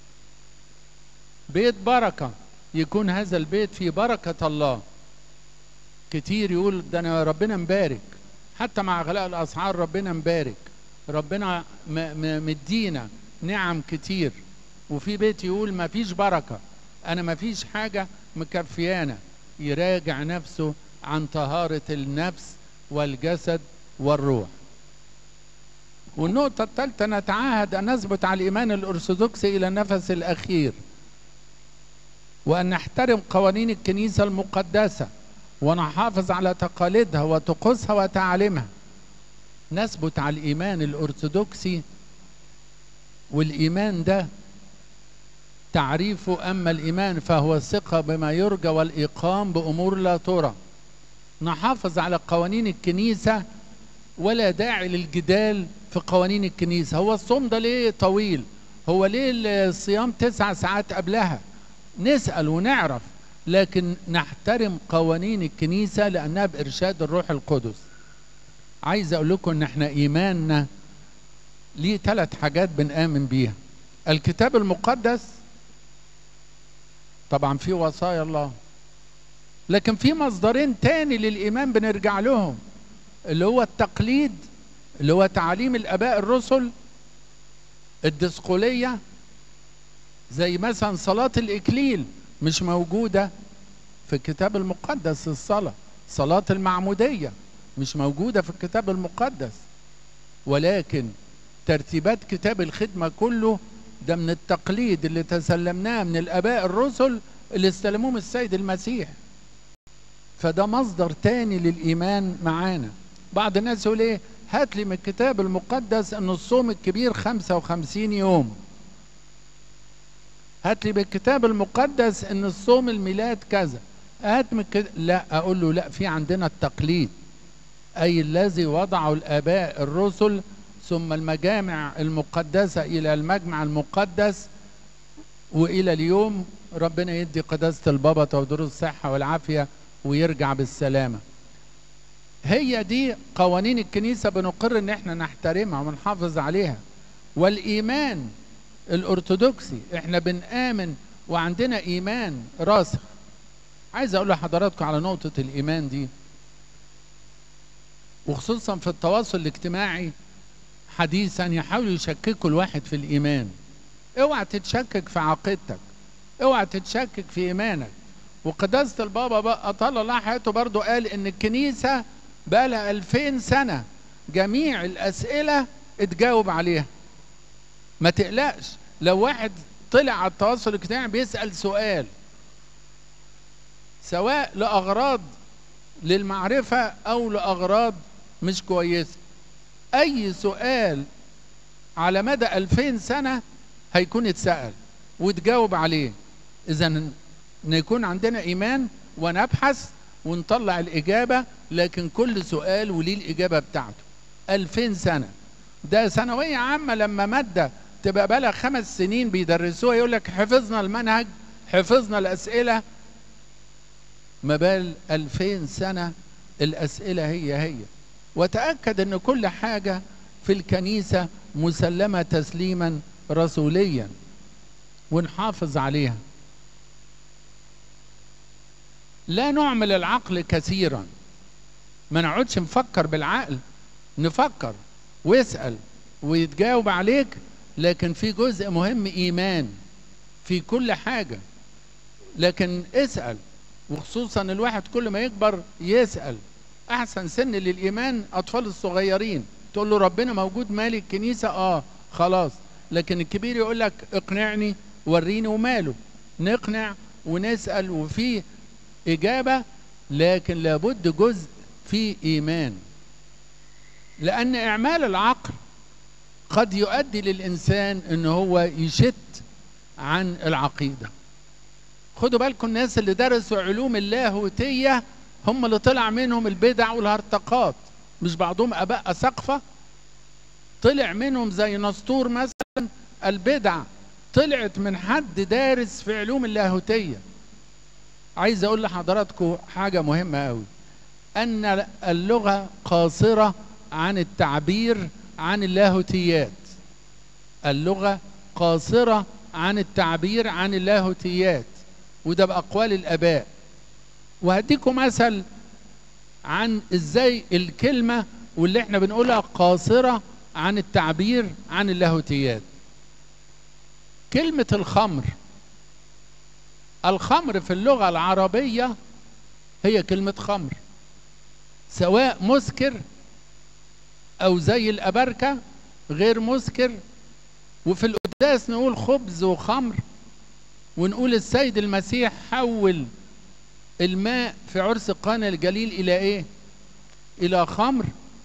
بيت بركة يكون هذا البيت في بركة الله كتير يقول ده انا ربنا مبارك حتى مع غلاء الاسعار ربنا مبارك ربنا مدينا نعم كتير وفي بيت يقول ما فيش بركة انا ما فيش حاجة مكفيانا يراجع نفسه عن طهارة النفس والجسد والروح والنقطة الثالثة نتعاهد أن نثبت على الإيمان الأرثوذكسي إلى النفس الأخير وأن نحترم قوانين الكنيسة المقدسة ونحافظ على تقاليدها وطقوسها وتعاليمها نثبت على الإيمان الأرثوذكسي والإيمان ده تعريفه أما الإيمان فهو الثقة بما يرجى والإيقام بأمور لا ترى نحافظ على قوانين الكنيسة ولا داعي للجدال في قوانين الكنيسة هو الصوم ده ليه طويل هو ليه الصيام تسع ساعات قبلها نسأل ونعرف لكن نحترم قوانين الكنيسة لأنها بإرشاد الروح القدس عايز أقول لكم إن إحنا إيماننا ليه ثلاث حاجات بنآمن بيها الكتاب المقدس طبعا في وصايا الله لكن في مصدرين تاني للإيمان بنرجع لهم اللي هو التقليد اللي هو تعاليم الآباء الرسل الدسقولية زي مثلا صلاة الإكليل مش موجودة في الكتاب المقدس الصلاة صلاة المعمودية مش موجودة في الكتاب المقدس ولكن ترتيبات كتاب الخدمة كله ده من التقليد اللي تسلمناه من الآباء الرسل اللي استلموه من السيد المسيح فده مصدر تاني للإيمان معانا بعض الناس يقول ايه هات لي من الكتاب المقدس ان الصوم الكبير 55 يوم هات لي بالكتاب المقدس ان الصوم الميلاد كذا هات من كده لا اقول له لا في عندنا التقليد اي الذي وضعه الاباء الرسل ثم المجامع المقدسه الى المجمع المقدس والى اليوم ربنا يدي قداسه البابا ودروس الصحه والعافيه ويرجع بالسلامه هي دي قوانين الكنيسه بنقر ان احنا نحترمها ونحافظ عليها والايمان الارثوذكسي احنا بنآمن وعندنا ايمان راسخ عايز اقول لحضراتكم على نقطة الايمان دي وخصوصا في التواصل الاجتماعي حديثا يحاولوا يشككوا الواحد في الايمان اوعى تتشكك في عقيدتك اوعى تتشكك في ايمانك وقداسة البابا بقى طال الله حياته برضه قال ان الكنيسة بقى لها 2000 سنة جميع الاسئلة اتجاوب عليها ما تقلقش لو واحد طلع على التواصل الاجتماعي بيسأل سؤال سواء لأغراض للمعرفة أو لأغراض مش كويسة أي سؤال على مدى ألفين سنة هيكون اتسأل وتجاوب عليه إذا نكون عندنا إيمان ونبحث ونطلع الإجابة لكن كل سؤال وليه الإجابة بتاعته ألفين سنة ده ثانوية عامة لما مادة تبقى بقى خمس سنين بيدرسوها يقول لك حفظنا المنهج حفظنا الأسئلة ما بال ألفين سنة الأسئلة هي هي وتأكد أن كل حاجة في الكنيسة مسلمة تسليما رسوليا ونحافظ عليها لا نعمل العقل كثيرا ما نقعدش نفكر بالعقل نفكر واسأل ويتجاوب عليك لكن في جزء مهم ايمان في كل حاجة لكن اسأل وخصوصا الواحد كل ما يكبر يسأل احسن سن للايمان اطفال الصغيرين تقول له ربنا موجود مالي الكنيسة اه خلاص لكن الكبير يقول لك اقنعني وريني وماله نقنع ونسأل وفي اجابة لكن لابد جزء في ايمان لان اعمال العقل قد يؤدي للإنسان أن هو يشت عن العقيدة خدوا بالكم الناس اللي درسوا علوم اللاهوتية هم اللي طلع منهم البدع والهرطقات مش بعضهم اباء اساقفه طلع منهم زي نسطور مثلا البدع طلعت من حد دارس في علوم اللاهوتيه عايز اقول لحضراتكم حاجه مهمه قوي ان اللغه قاصره عن التعبير عن اللاهوتيات اللغه قاصره عن التعبير عن اللاهوتيات وده باقوال الاباء وهديكم مثل عن ازاي الكلمه واللي احنا بنقولها قاصره عن التعبير عن اللاهوتيات كلمه الخمر الخمر في اللغه العربيه هي كلمه خمر سواء مسكر او زي الابركه غير مسكر وفي القداس نقول خبز وخمر ونقول السيد المسيح حول الماء في عرس قانا الجليل الى ايه الى خمر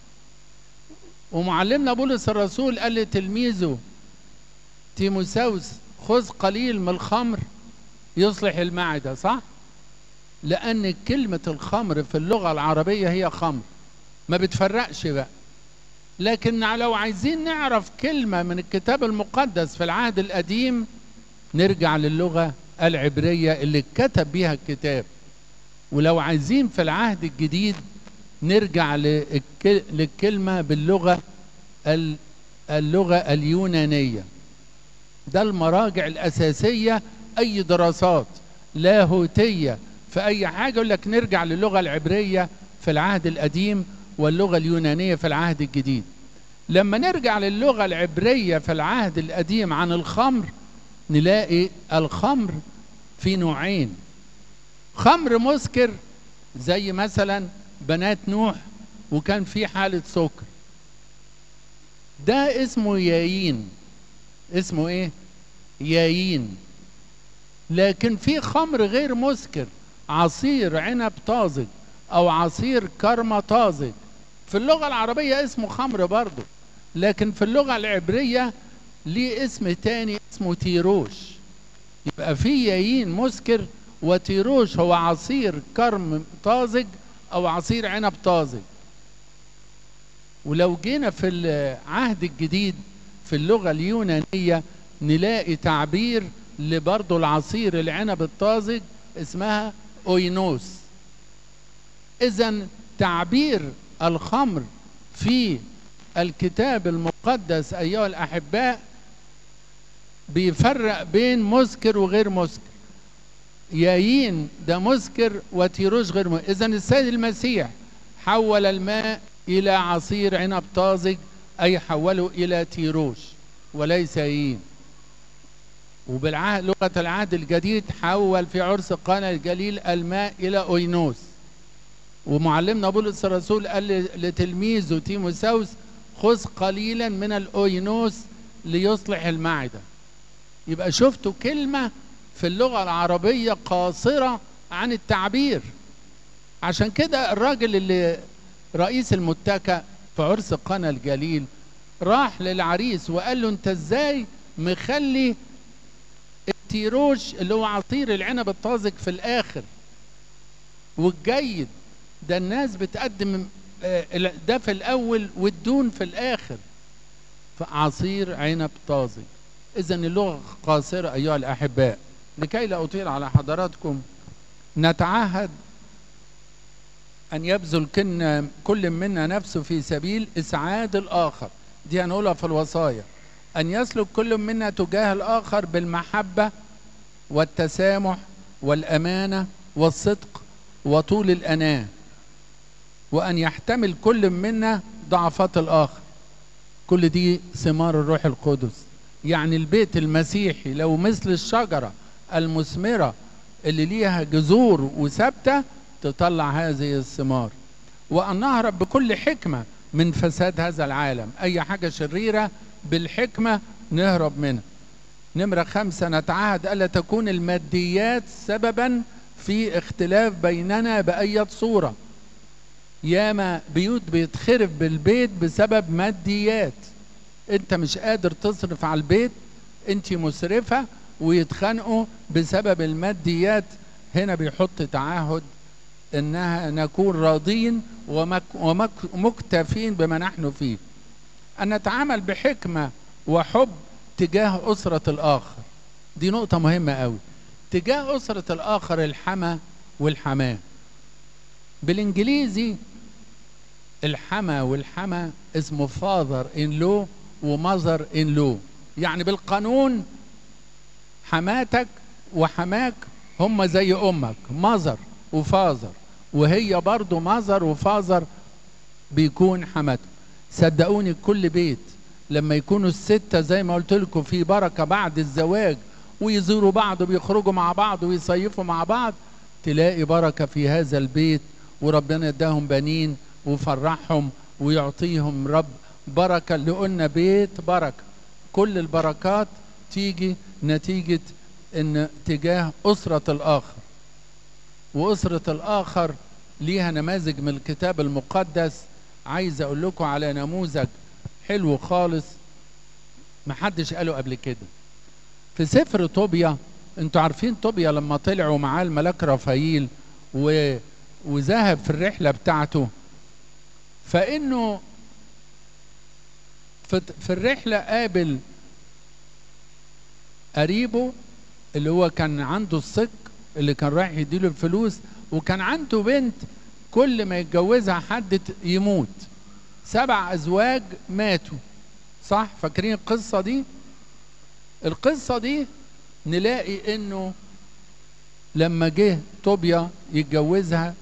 ومعلمنا بولس الرسول قال لتلميذه تيموساوس خذ قليل من الخمر يصلح المعده صح لان كلمه الخمر في اللغه العربيه هي خمر ما بتفرقش بقى لكن لو عايزين نعرف كلمه من الكتاب المقدس في العهد القديم نرجع للغه العبريه اللي اتكتب بيها الكتاب ولو عايزين في العهد الجديد نرجع للكلمة باللغة اللغة اليونانية ده المراجع الأساسية أي دراسات لاهوتية في أي حاجة يقول لك نرجع للغة العبرية في العهد القديم واللغة اليونانية في العهد الجديد لما نرجع للغة العبرية في العهد القديم عن الخمر نلاقي الخمر في نوعين خمر مسكر زي مثلا بنات نوح وكان في حالة سكر ده اسمه يايين اسمه ايه يايين لكن في خمر غير مسكر عصير عنب طازج او عصير كرمة طازج في اللغة العربية اسمه خمر برضه لكن في اللغة العبرية ليه اسم تاني اسمه تيروش يبقى في يايين مسكر وتيروش هو عصير كرم طازج او عصير عنب طازج ولو جينا في العهد الجديد في اللغة اليونانية نلاقي تعبير لبرضه العصير العنب الطازج اسمها اوينوس اذا تعبير الخمر في الكتاب المقدس ايها الاحباء بيفرق بين مسكر وغير مسكر يايين ده مسكر وتيروش غير مسكر اذا السيد المسيح حول الماء الى عصير عنب طازج اي حوله الى تيروش وليس يايين وبالعهد لغه العهد الجديد حول في عرس قانا الجليل الماء الى اوينوس ومعلمنا بولس الرسول قال لتلميذه تيموساوس خذ قليلا من الاوينوس ليصلح المعده يبقى شفتوا كلمه في اللغة العربية قاصرة عن التعبير عشان كده الراجل اللي رئيس المتكة في عرس قنا الجليل راح للعريس وقال له انت ازاي مخلي التيروش اللي هو عصير العنب الطازج في الاخر والجيد ده الناس بتقدم ده في الاول والدون في الاخر فعصير عنب طازج اذا اللغة قاصرة ايها الاحباء لكي لا أطيل على حضراتكم نتعهد أن يبذل كن كل منا نفسه في سبيل إسعاد الآخر دي هنقولها في الوصايا أن يسلك كل منا تجاه الآخر بالمحبة والتسامح والأمانة والصدق وطول الأناة وأن يحتمل كل منا ضعفات الآخر كل دي ثمار الروح القدس يعني البيت المسيحي لو مثل الشجره المثمرة اللي ليها جذور وثابتة تطلع هذه الثمار وأن نهرب بكل حكمة من فساد هذا العالم أي حاجة شريرة بالحكمة نهرب منها نمرة خمسة نتعهد ألا تكون الماديات سببا في اختلاف بيننا بأية صورة ياما بيوت بيتخرب بالبيت بسبب ماديات انت مش قادر تصرف على البيت انت مسرفة ويتخانقوا بسبب الماديات هنا بيحط تعهد انها نكون راضين ومك ومك مكتفين بما نحن فيه ان نتعامل بحكمه وحب تجاه اسره الاخر دي نقطه مهمه قوي تجاه اسره الاخر الحما والحماه بالانجليزي الحما والحما اسمه فاذر ان لو ومذر ان لو يعني بالقانون حماتك وحماك هم زي امك مذر وفاذر وهي برضو مذر وفاذر بيكون حماته صدقوني كل بيت لما يكونوا الستة زي ما قلت لكم في بركة بعد الزواج ويزوروا بعض وبيخرجوا مع بعض ويصيفوا مع بعض تلاقي بركة في هذا البيت وربنا اداهم بنين وفرحهم ويعطيهم رب بركة اللي قلنا بيت بركة كل البركات تيجي نتيجة ان تجاه أسرة الآخر وأسرة الآخر ليها نماذج من الكتاب المقدس عايز أقول لكم على نموذج حلو خالص محدش قاله قبل كده في سفر طوبيا انتوا عارفين طوبيا لما طلعوا معاه الملاك رافائيل و... وذهب في الرحلة بتاعته فإنه في, في الرحلة قابل قريبه اللي هو كان عنده الصك اللي كان رايح يديله الفلوس وكان عنده بنت كل ما يتجوزها حد يموت سبع أزواج ماتوا صح فاكرين القصة دي القصة دي نلاقي انه لما جه طوبيا يتجوزها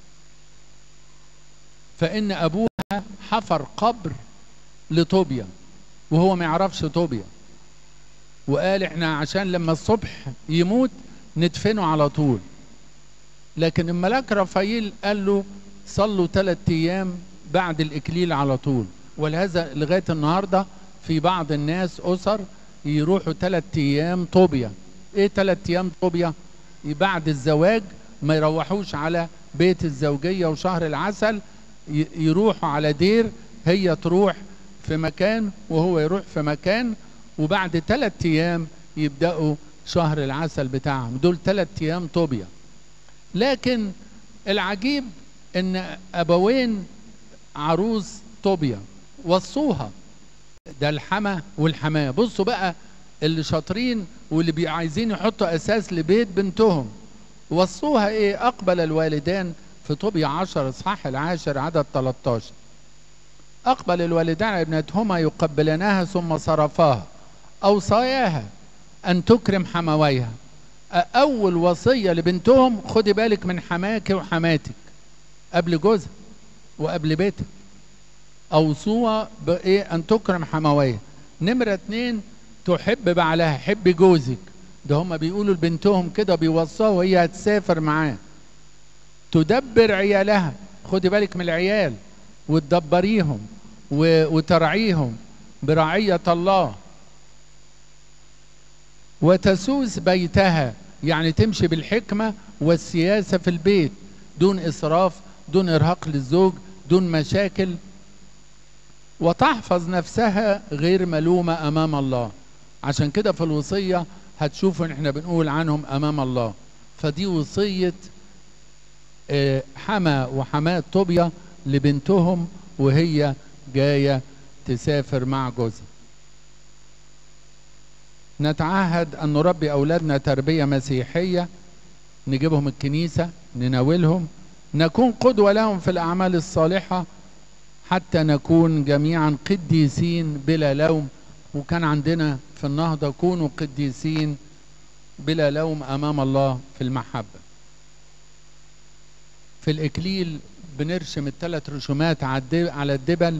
فان ابوها حفر قبر لطوبيا وهو ما يعرفش طوبيا وقال احنا عشان لما الصبح يموت ندفنه على طول لكن الملاك رافائيل قال له صلوا ثلاث ايام بعد الاكليل على طول ولهذا لغايه النهارده في بعض الناس اسر يروحوا ثلاث ايام طوبيا ايه ثلاث ايام طوبيا بعد الزواج ما يروحوش على بيت الزوجيه وشهر العسل يروحوا على دير هي تروح في مكان وهو يروح في مكان وبعد ثلاث ايام يبداوا شهر العسل بتاعهم دول ثلاث ايام طوبيا لكن العجيب ان ابوين عروس طوبيا وصوها ده الحما والحماه بصوا بقى اللي شاطرين واللي بي عايزين يحطوا اساس لبيت بنتهم وصوها ايه اقبل الوالدان في طوبيا 10 اصحاح العاشر عدد 13 اقبل الوالدان ابنتهما يقبلناها ثم صرفاها اوصاياها ان تكرم حمويها اول وصيه لبنتهم خدي بالك من حماك وحماتك قبل جوزها وقبل بيتك اوصوها بايه ان تكرم حمويها نمره اتنين تحب بعلها حب جوزك ده هما بيقولوا لبنتهم كده بيوصوها وهي هتسافر معاه تدبر عيالها خدي بالك من العيال وتدبريهم وترعيهم برعية الله وتسوس بيتها يعني تمشي بالحكمة والسياسة في البيت دون إسراف دون إرهاق للزوج دون مشاكل وتحفظ نفسها غير ملومة أمام الله عشان كده في الوصية هتشوفوا ان احنا بنقول عنهم أمام الله فدي وصية حما وحماة طوبيا لبنتهم وهي جاية تسافر مع جوزها نتعهد أن نربي أولادنا تربية مسيحية نجيبهم الكنيسة نناولهم نكون قدوة لهم في الأعمال الصالحة حتى نكون جميعا قديسين بلا لوم وكان عندنا في النهضة كونوا قديسين بلا لوم أمام الله في المحبة في الإكليل بنرسم الثلاث رسومات على الدبل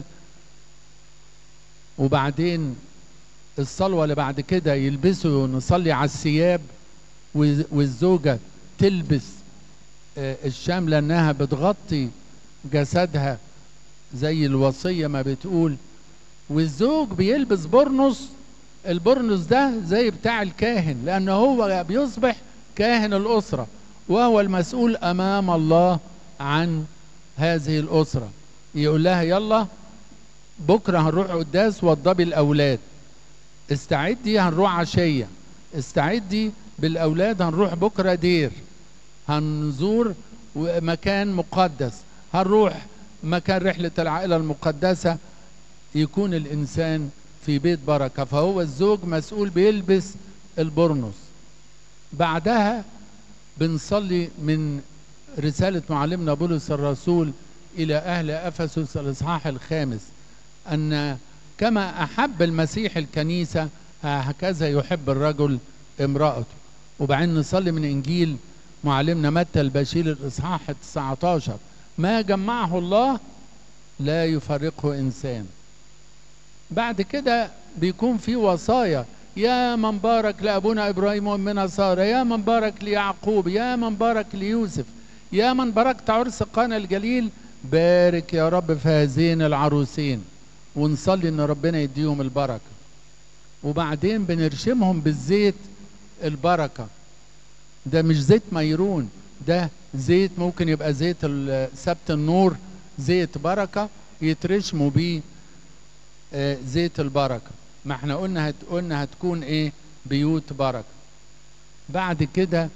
وبعدين الصلوة اللي بعد كده يلبسوا نصلي على الثياب والزوجة تلبس الشاملة انها بتغطي جسدها زي الوصية ما بتقول والزوج بيلبس برنس البرنس ده زي بتاع الكاهن لأنه هو بيصبح كاهن الأسرة وهو المسؤول أمام الله عن هذه الأسرة يقول لها يلا بكرة هنروح قداس وضبي الأولاد استعدي هنروح عشية استعدي بالأولاد هنروح بكرة دير هنزور ومكان مقدس هنروح مكان رحلة العائلة المقدسة يكون الإنسان في بيت بركة فهو الزوج مسؤول بيلبس البرنس بعدها بنصلي من رسالة معلمنا بولس الرسول إلى أهل أفسس الإصحاح الخامس أن كما أحب المسيح الكنيسة هكذا يحب الرجل امرأته وبعدين نصلي من إنجيل معلمنا متى البشير الإصحاح 19 ما جمعه الله لا يفرقه إنسان بعد كده بيكون في وصايا يا من بارك لأبونا إبراهيم وأمنا سارة يا من بارك ليعقوب يا من بارك ليوسف يا من باركت عرس قانا الجليل بارك يا رب في هذين العروسين ونصلي ان ربنا يديهم البركه وبعدين بنرشمهم بالزيت البركه ده مش زيت ميرون ده زيت ممكن يبقى زيت سبت النور زيت بركه يترشموا بيه آه زيت البركه ما احنا قلنا هت قلنا هتكون ايه بيوت بركه بعد كده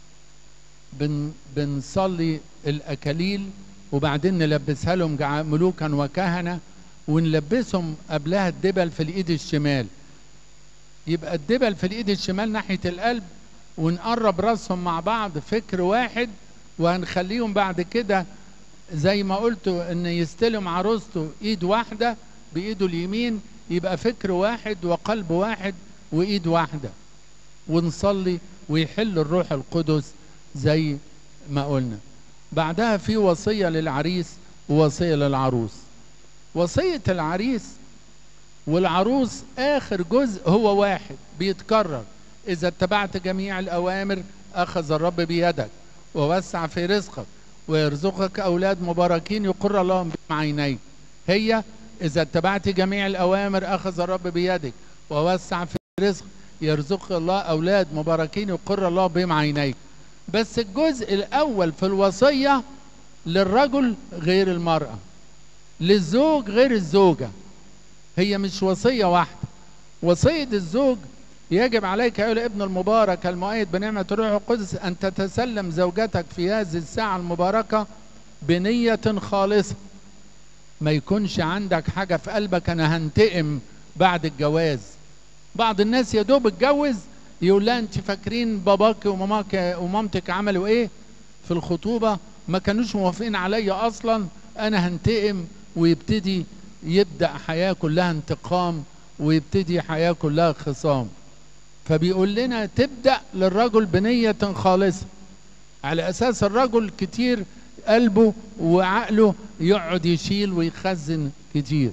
بن بنصلي الاكاليل وبعدين نلبسها لهم ملوكا وكهنه ونلبسهم قبلها الدبل في الايد الشمال يبقى الدبل في الايد الشمال ناحيه القلب ونقرب راسهم مع بعض فكر واحد وهنخليهم بعد كده زي ما قلت ان يستلم عروسته ايد واحده بايده اليمين يبقى فكر واحد وقلب واحد وايد واحده ونصلي ويحل الروح القدس زي ما قلنا بعدها في وصيه للعريس ووصيه للعروس وصيه العريس والعروس اخر جزء هو واحد بيتكرر اذا اتبعت جميع الاوامر اخذ الرب بيدك ووسع في رزقك ويرزقك اولاد مباركين يقر الله بهم عينيك هي اذا اتبعت جميع الاوامر اخذ الرب بيدك ووسع في رزق يرزق الله اولاد مباركين يقر الله بهم عينيك بس الجزء الاول في الوصيه للرجل غير المراه للزوج غير الزوجه هي مش وصيه واحده وصيه الزوج يجب عليك ايها الابن المبارك المؤيد بنعمه الروح القدس ان تتسلم زوجتك في هذه الساعه المباركه بنيه خالصه ما يكونش عندك حاجه في قلبك انا هنتقم بعد الجواز بعض الناس يا دوب اتجوز يقول لها انت فاكرين باباك وماماك ومامتك عملوا ايه في الخطوبه ما كانوش موافقين عليا اصلا انا هنتقم ويبتدي يبدا حياه كلها انتقام ويبتدي حياه كلها خصام فبيقول لنا تبدا للرجل بنيه خالصه على اساس الرجل كتير قلبه وعقله يقعد يشيل ويخزن كتير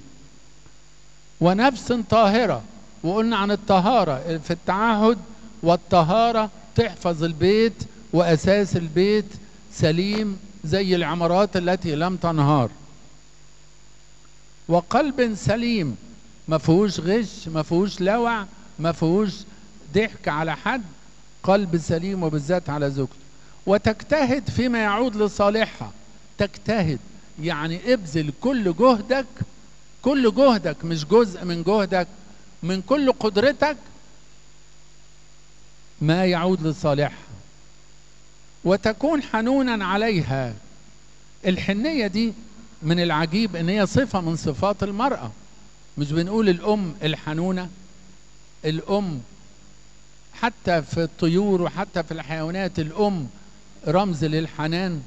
ونفس طاهره وقلنا عن الطهاره في التعهد والطهاره تحفظ البيت واساس البيت سليم زي العمارات التي لم تنهار وقلب سليم ما فيهوش غش ما فيهوش لوع ما فيهوش ضحك على حد قلب سليم وبالذات على زوجته وتجتهد فيما يعود لصالحها تجتهد يعني ابذل كل جهدك كل جهدك مش جزء من جهدك من كل قدرتك ما يعود لصالحها وتكون حنونا عليها الحنية دي من العجيب ان هي صفة من صفات المرأة مش بنقول الام الحنونة الام حتى في الطيور وحتى في الحيوانات الام رمز للحنان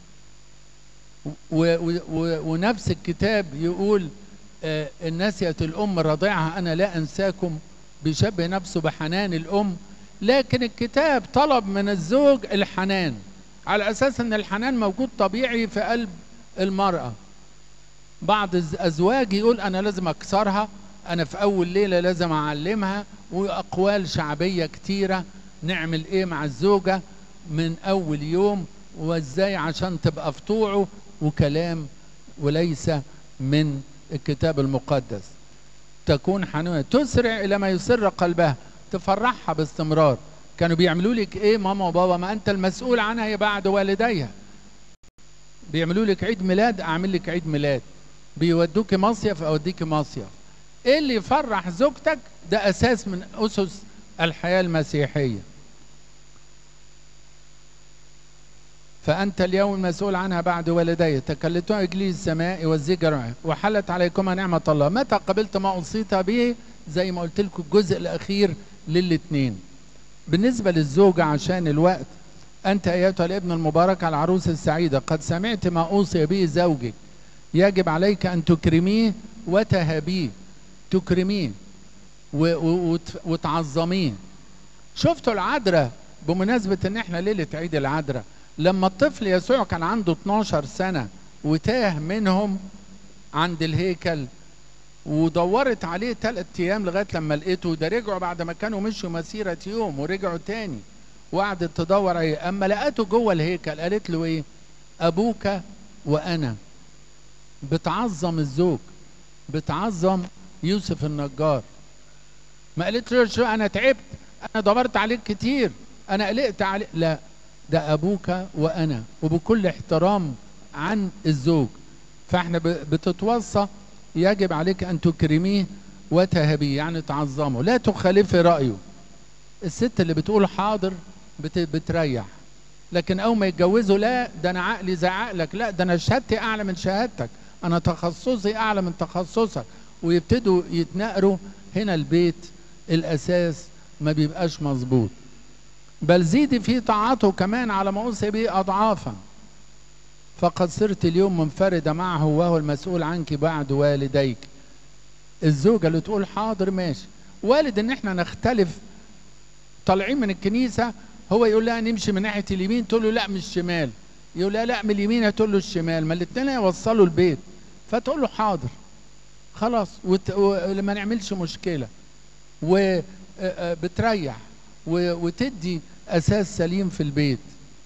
و و و ونفس الكتاب يقول آه الناسية الأم رضيعها أنا لا أنساكم بيشبه نفسه بحنان الأم لكن الكتاب طلب من الزوج الحنان على أساس أن الحنان موجود طبيعي في قلب المرأة بعض الأزواج يقول أنا لازم أكسرها أنا في أول ليلة لازم أعلمها وأقوال شعبية كتيرة نعمل إيه مع الزوجة من أول يوم وإزاي عشان تبقى في طوعه وكلام وليس من الكتاب المقدس تكون حنونة تسرع إلى ما يسر قلبها تفرحها باستمرار كانوا بيعملوا لك ايه ماما وبابا ما انت المسؤول عنها هي بعد والديها بيعملوا لك عيد ميلاد اعمل لك عيد ميلاد بيودوك مصيف اوديك مصيف ايه اللي يفرح زوجتك ده اساس من اسس الحياه المسيحيه فأنت اليوم المسؤول عنها بعد والدي تكلتها إجليل السماء والزجر وحلت عليكما نعمة الله متى قبلت ما أوصيت به زي ما قلت لكم الجزء الأخير للاتنين بالنسبة للزوجة عشان الوقت أنت أيتها الابن المبارك على العروس السعيدة قد سمعت ما أوصي به زوجك يجب عليك أن تكرميه وتهابيه تكرميه و- و- وت- وتعظميه شفتوا العذراء بمناسبة ان احنا ليلة عيد العذراء لما الطفل يسوع كان عنده 12 سنة وتاه منهم عند الهيكل ودورت عليه ثلاث ايام لغايه لما لقيته ده رجعوا بعد ما كانوا مشوا مسيره يوم ورجعوا تاني وقعدت تدور عليه اما لقيته جوه الهيكل قالت له ايه ابوك وانا بتعظم الزوج بتعظم يوسف النجار ما قالتلوش انا تعبت انا دورت عليك كتير انا قلقت عليك لا ده ابوك وانا وبكل احترام عن الزوج فاحنا ب- بتتوصى يجب عليك ان تكرميه وتهبيه يعني تعظمه لا تخالفي رايه الست اللي بتقول حاضر بت بتريح لكن اول ما يتجوزوا لا ده انا عقلي زي عقلك لا ده انا شهادتي اعلى من شهادتك انا تخصصي اعلى من تخصصك ويبتدوا يتناقروا هنا البيت الاساس ما بيبقاش مظبوط بل زيدي في طاعته كمان على ما اوصي به اضعافا فقد صرت اليوم منفردة معه وهو المسؤول عنك بعد والديك الزوجة اللي تقول حاضر ماشي والد ان احنا نختلف طالعين من الكنيسة هو يقول لها نمشي من ناحية اليمين تقول له لا مش الشمال يقول لها لا من اليمين تقول له الشمال ما الاثنين هيوصلوا البيت فتقول له حاضر خلاص وت... ولما نعملش مشكلة وبتريح و... وتدي أساس سليم في البيت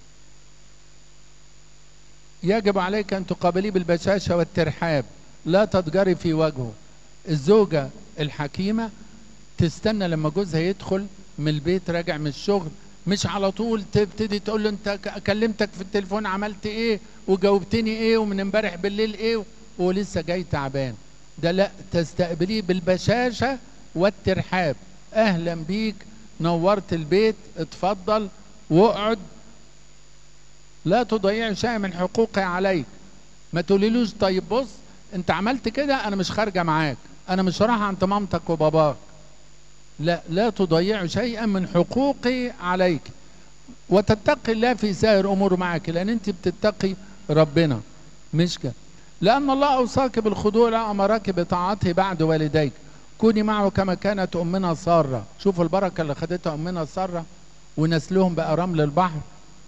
يجب عليك أن تقابليه بالبشاشة والترحاب لا تتجري في وجهه الزوجة الحكيمة تستنى لما جوزها يدخل من البيت راجع من الشغل مش على طول تبتدي تقول له انت ك- كلمتك في التليفون عملت ايه وجاوبتني ايه ومن امبارح بالليل ايه ولسه جاي تعبان ده لا تستقبليه بالبشاشة والترحاب اهلا بيك نورت البيت اتفضل واقعد لا تضيع شيء من حقوقي عليك ما تقوليلوش طيب بص انت عملت كده انا مش خارجه معاك انا مش رايحه عند مامتك وباباك لا لا تضيع شيئا من حقوقي عليك وتتقي الله في سائر امور معك لان انت بتتقي ربنا مش كده لان الله اوصاك بالخضوع لا امرك بطاعته بعد والديك كوني معه كما كانت امنا ساره شوفوا البركه اللي خدتها امنا ساره ونسلهم بقى رمل البحر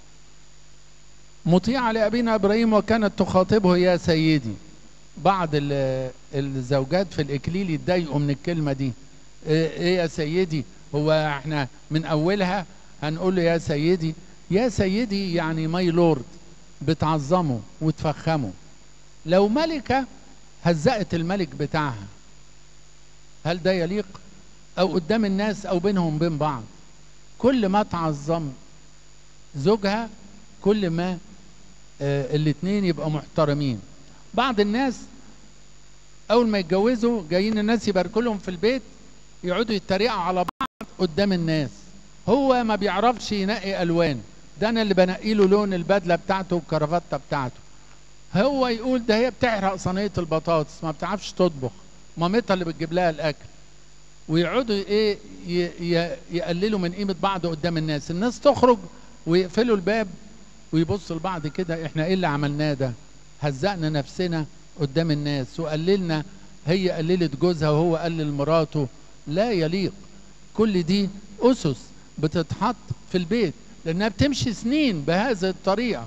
مطيعة لأبينا إبراهيم وكانت تخاطبه يا سيدي بعض ال- الزوجات في الإكليل يتضايقوا من الكلمة دي إيه إيه يا سيدي هو احنا من أولها هنقول له يا سيدي يا سيدي يعني ماي لورد بتعظمه وتفخمه لو ملكة هزقت الملك بتاعها هل ده يليق أو قدام الناس أو بينهم وبين بعض كل ما تعظم زوجها كل ما آه الاتنين يبقوا محترمين بعض الناس اول ما يتجوزوا جايين الناس يباركوا لهم في البيت يقعدوا يتريقوا على بعض قدام الناس هو ما بيعرفش ينقي الوان ده انا اللي بنقي له لون البدله بتاعته والكرافته بتاعته هو يقول ده هي بتحرق صينيه البطاطس ما بتعرفش تطبخ مامتها اللي بتجيب لها الاكل ويقعدوا ايه ي- ي- يقللوا من قيمه بعض قدام الناس الناس تخرج ويقفلوا الباب ويبص لبعض كده احنا ايه اللي عملناه ده هزقنا نفسنا قدام الناس وقللنا هي قللت جوزها وهو قلل مراته لا يليق كل دي اسس بتتحط في البيت لانها بتمشي سنين بهذه الطريقه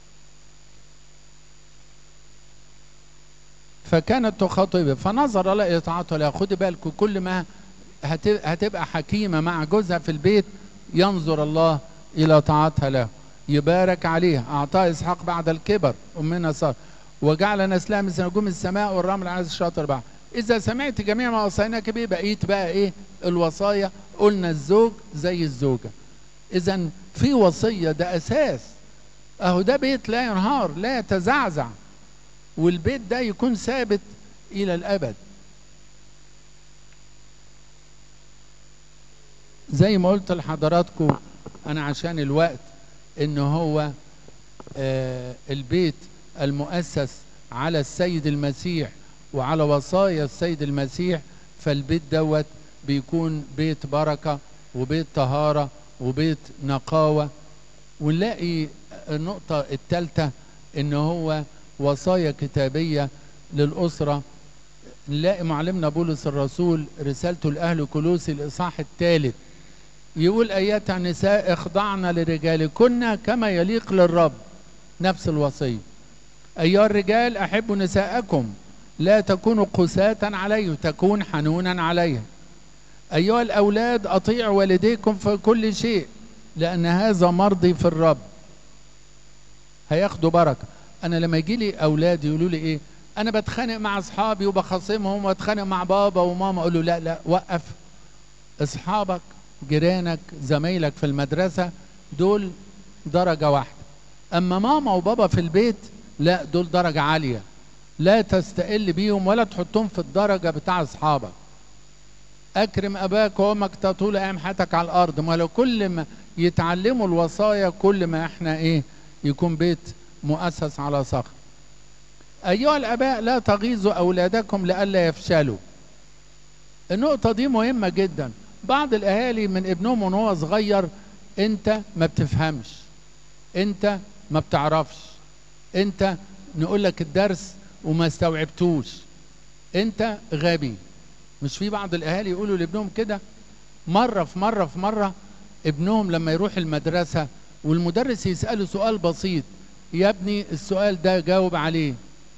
فكانت تخاطبه فنظر الى اطاعته لها خدي بالكم كل ما هت- هتبقى حكيمه مع جوزها في البيت ينظر الله الى طاعتها له يبارك عليها اعطاه اسحاق بعد الكبر امنا صار وجعل نسلها مثل نجوم السماء والرمل على الشاطر بعد اذا سمعت جميع ما وصيناك به بقيت بقى ايه الوصايا قلنا الزوج زي الزوجه اذا في وصيه ده اساس اهو ده بيت لا ينهار لا يتزعزع والبيت ده يكون ثابت الى الابد زي ما قلت لحضراتكم انا عشان الوقت ان هو آه، البيت المؤسس على السيد المسيح وعلى وصايا السيد المسيح فالبيت دوت بيكون بيت بركة وبيت طهارة وبيت نقاوة ونلاقي النقطة الثالثة ان هو وصايا كتابية للأسرة نلاقي معلمنا بولس الرسول رسالته لأهل كولوسي الإصحاح الثالث يقول أيتها النساء اخضعن لرجالكن كما يليق للرب نفس الوصية أيها الرجال أحبوا نساءكم لا تكونوا قساة عليه تكون حنونا عليه أيها الأولاد أطيعوا والديكم في كل شيء لأن هذا مرضي في الرب هياخدوا بركة أنا لما يجي لي أولاد يقولوا لي إيه أنا بتخانق مع أصحابي وبخاصمهم وأتخانق مع بابا وماما أقول له لا لا وقف أصحابك جيرانك زمايلك في المدرسة دول درجة واحدة أما ماما وبابا في البيت لا دول درجة عالية لا تستقل بيهم ولا تحطهم في الدرجة بتاع أصحابك أكرم أباك وأمك تطول أيام حياتك على الأرض ما لو كل ما يتعلموا الوصايا كل ما إحنا إيه يكون بيت مؤسس على صخر أيها الآباء لا تغيظوا أولادكم لئلا يفشلوا النقطة دي مهمة جدا بعض الأهالي من ابنهم وهو صغير أنت ما بتفهمش أنت ما بتعرفش أنت نقول لك الدرس وما استوعبتوش أنت غبي مش في بعض الأهالي يقولوا لابنهم كده مرة في مرة في مرة ابنهم لما يروح المدرسة والمدرس يسأله سؤال بسيط يا ابني السؤال ده جاوب عليه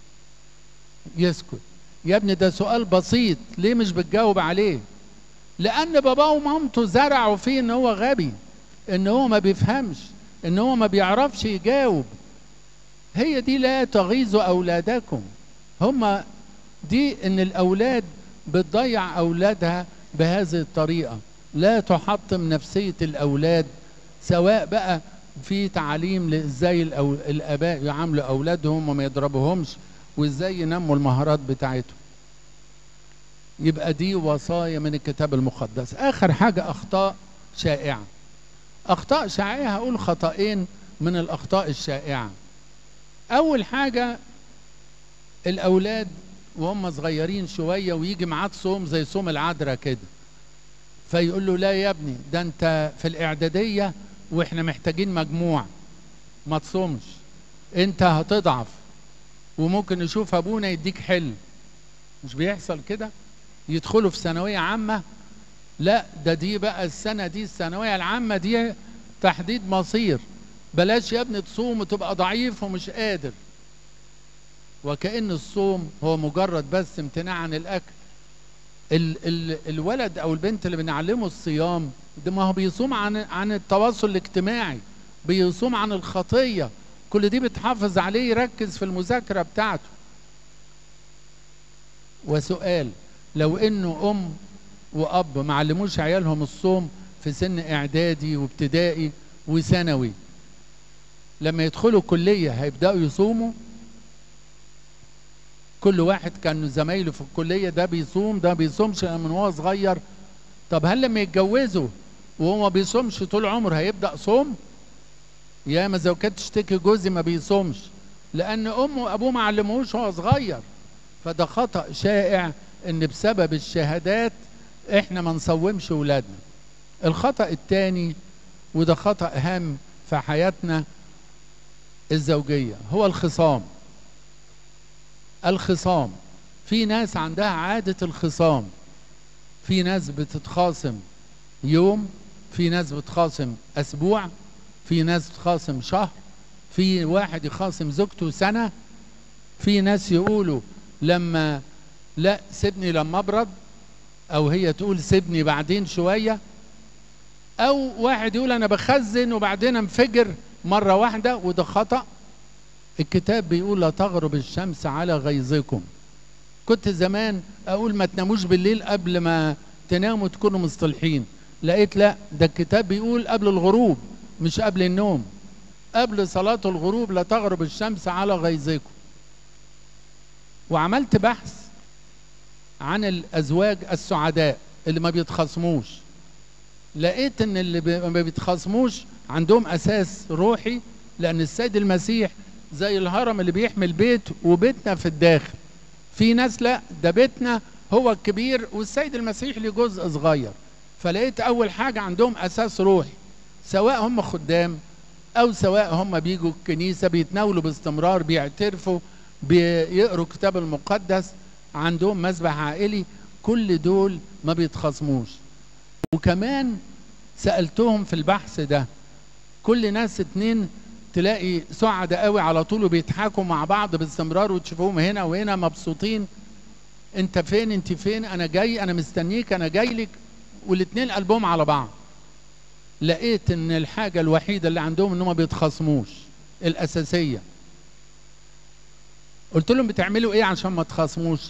يسكت يا ابني ده سؤال بسيط ليه مش بتجاوب عليه لان باباه ومامته زرعوا فيه ان هو غبي ان هو ما بيفهمش ان هو ما بيعرفش يجاوب هي دي لا تغيظوا اولادكم هما دي ان الاولاد بتضيع اولادها بهذه الطريقه لا تحطم نفسيه الاولاد سواء بقى في تعليم ازاي الاباء يعاملوا اولادهم وما يضربوهمش وازاي ينموا المهارات بتاعتهم يبقى دي وصايا من الكتاب المقدس اخر حاجه اخطاء شائعه اخطاء شائعه هقول خطأين من الاخطاء الشائعه اول حاجه الاولاد وهم صغيرين شويه ويجي معاه صوم زي صوم العذراء كده فيقول له لا يا ابني ده انت في الاعداديه واحنا محتاجين مجموع ما تصومش انت هتضعف وممكن نشوف ابونا يديك حلم مش بيحصل كده يدخلوا في ثانويه عامه لا ده دي بقى السنه دي الثانويه العامه دي تحديد مصير بلاش يا ابني تصوم وتبقى ضعيف ومش قادر وكأن الصوم هو مجرد بس امتناع عن الأكل ال ال الولد أو البنت اللي بنعلمه الصيام ده ما هو بيصوم عن عن التواصل الاجتماعي بيصوم عن الخطية كل دي بتحافظ عليه يركز في المذاكرة بتاعته وسؤال لو انه ام واب ما علموش عيالهم الصوم في سن اعدادي وابتدائي وثانوي لما يدخلوا كلية هيبدأوا يصوموا كل واحد كان زمايله في الكلية ده بيصوم ده بيصومش من هو صغير طب هل لما يتجوزوا وهو ما بيصومش طول عمره هيبدأ صوم يا ما زوجات تشتكي جوزي ما بيصومش لأن أمه وأبوه ما علموهوش وهو صغير فده خطأ شائع إن بسبب الشهادات إحنا ما نصومش ولادنا الخطأ الثاني وده خطأ هام في حياتنا الزوجية هو الخصام الخصام في ناس عندها عادة الخصام في ناس بتتخاصم يوم في ناس بتخاصم أسبوع في ناس بتخاصم شهر في واحد يخاصم زوجته سنة في ناس يقولوا لما لا سيبني لما ابرد او هي تقول سيبني بعدين شوية او واحد يقول انا بخزن وبعدين انفجر مرة واحدة وده خطأ الكتاب بيقول لا تغرب الشمس على غيظكم كنت زمان اقول ما تناموش بالليل قبل ما تناموا تكونوا مصطلحين لقيت لا ده الكتاب بيقول قبل الغروب مش قبل النوم قبل صلاة الغروب لا تغرب الشمس على غيظكم وعملت بحث عن الازواج السعداء اللي ما بيتخاصموش لقيت ان اللي بي ما بيتخاصموش عندهم اساس روحي لان السيد المسيح زي الهرم اللي بيحمي البيت وبيتنا في الداخل في ناس لا ده بيتنا هو الكبير والسيد المسيح له جزء صغير فلقيت اول حاجه عندهم اساس روحي سواء هم خدام او سواء هم بيجوا الكنيسه بيتناولوا باستمرار بيعترفوا بيقروا الكتاب المقدس عندهم مسبح عائلي كل دول ما بيتخاصموش وكمان سالتهم في البحث ده كل ناس اتنين تلاقي سعداء قوي على طول وبيضحكوا مع بعض باستمرار وتشوفوهم هنا وهنا مبسوطين انت فين انت فين انا جاي انا مستنيك انا جاي لك والاتنين قلبهم على بعض لقيت ان الحاجة الوحيدة اللي عندهم انهم ما بيتخاصموش الاساسية قلت لهم بتعملوا ايه عشان ما تخاصموش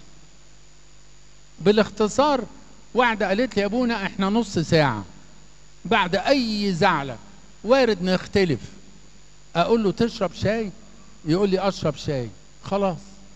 بالاختصار واحدة قالت لي يا ابونا احنا نص ساعة بعد اي زعلة وارد نختلف اقول له تشرب شاي يقول لي اشرب شاي خلاص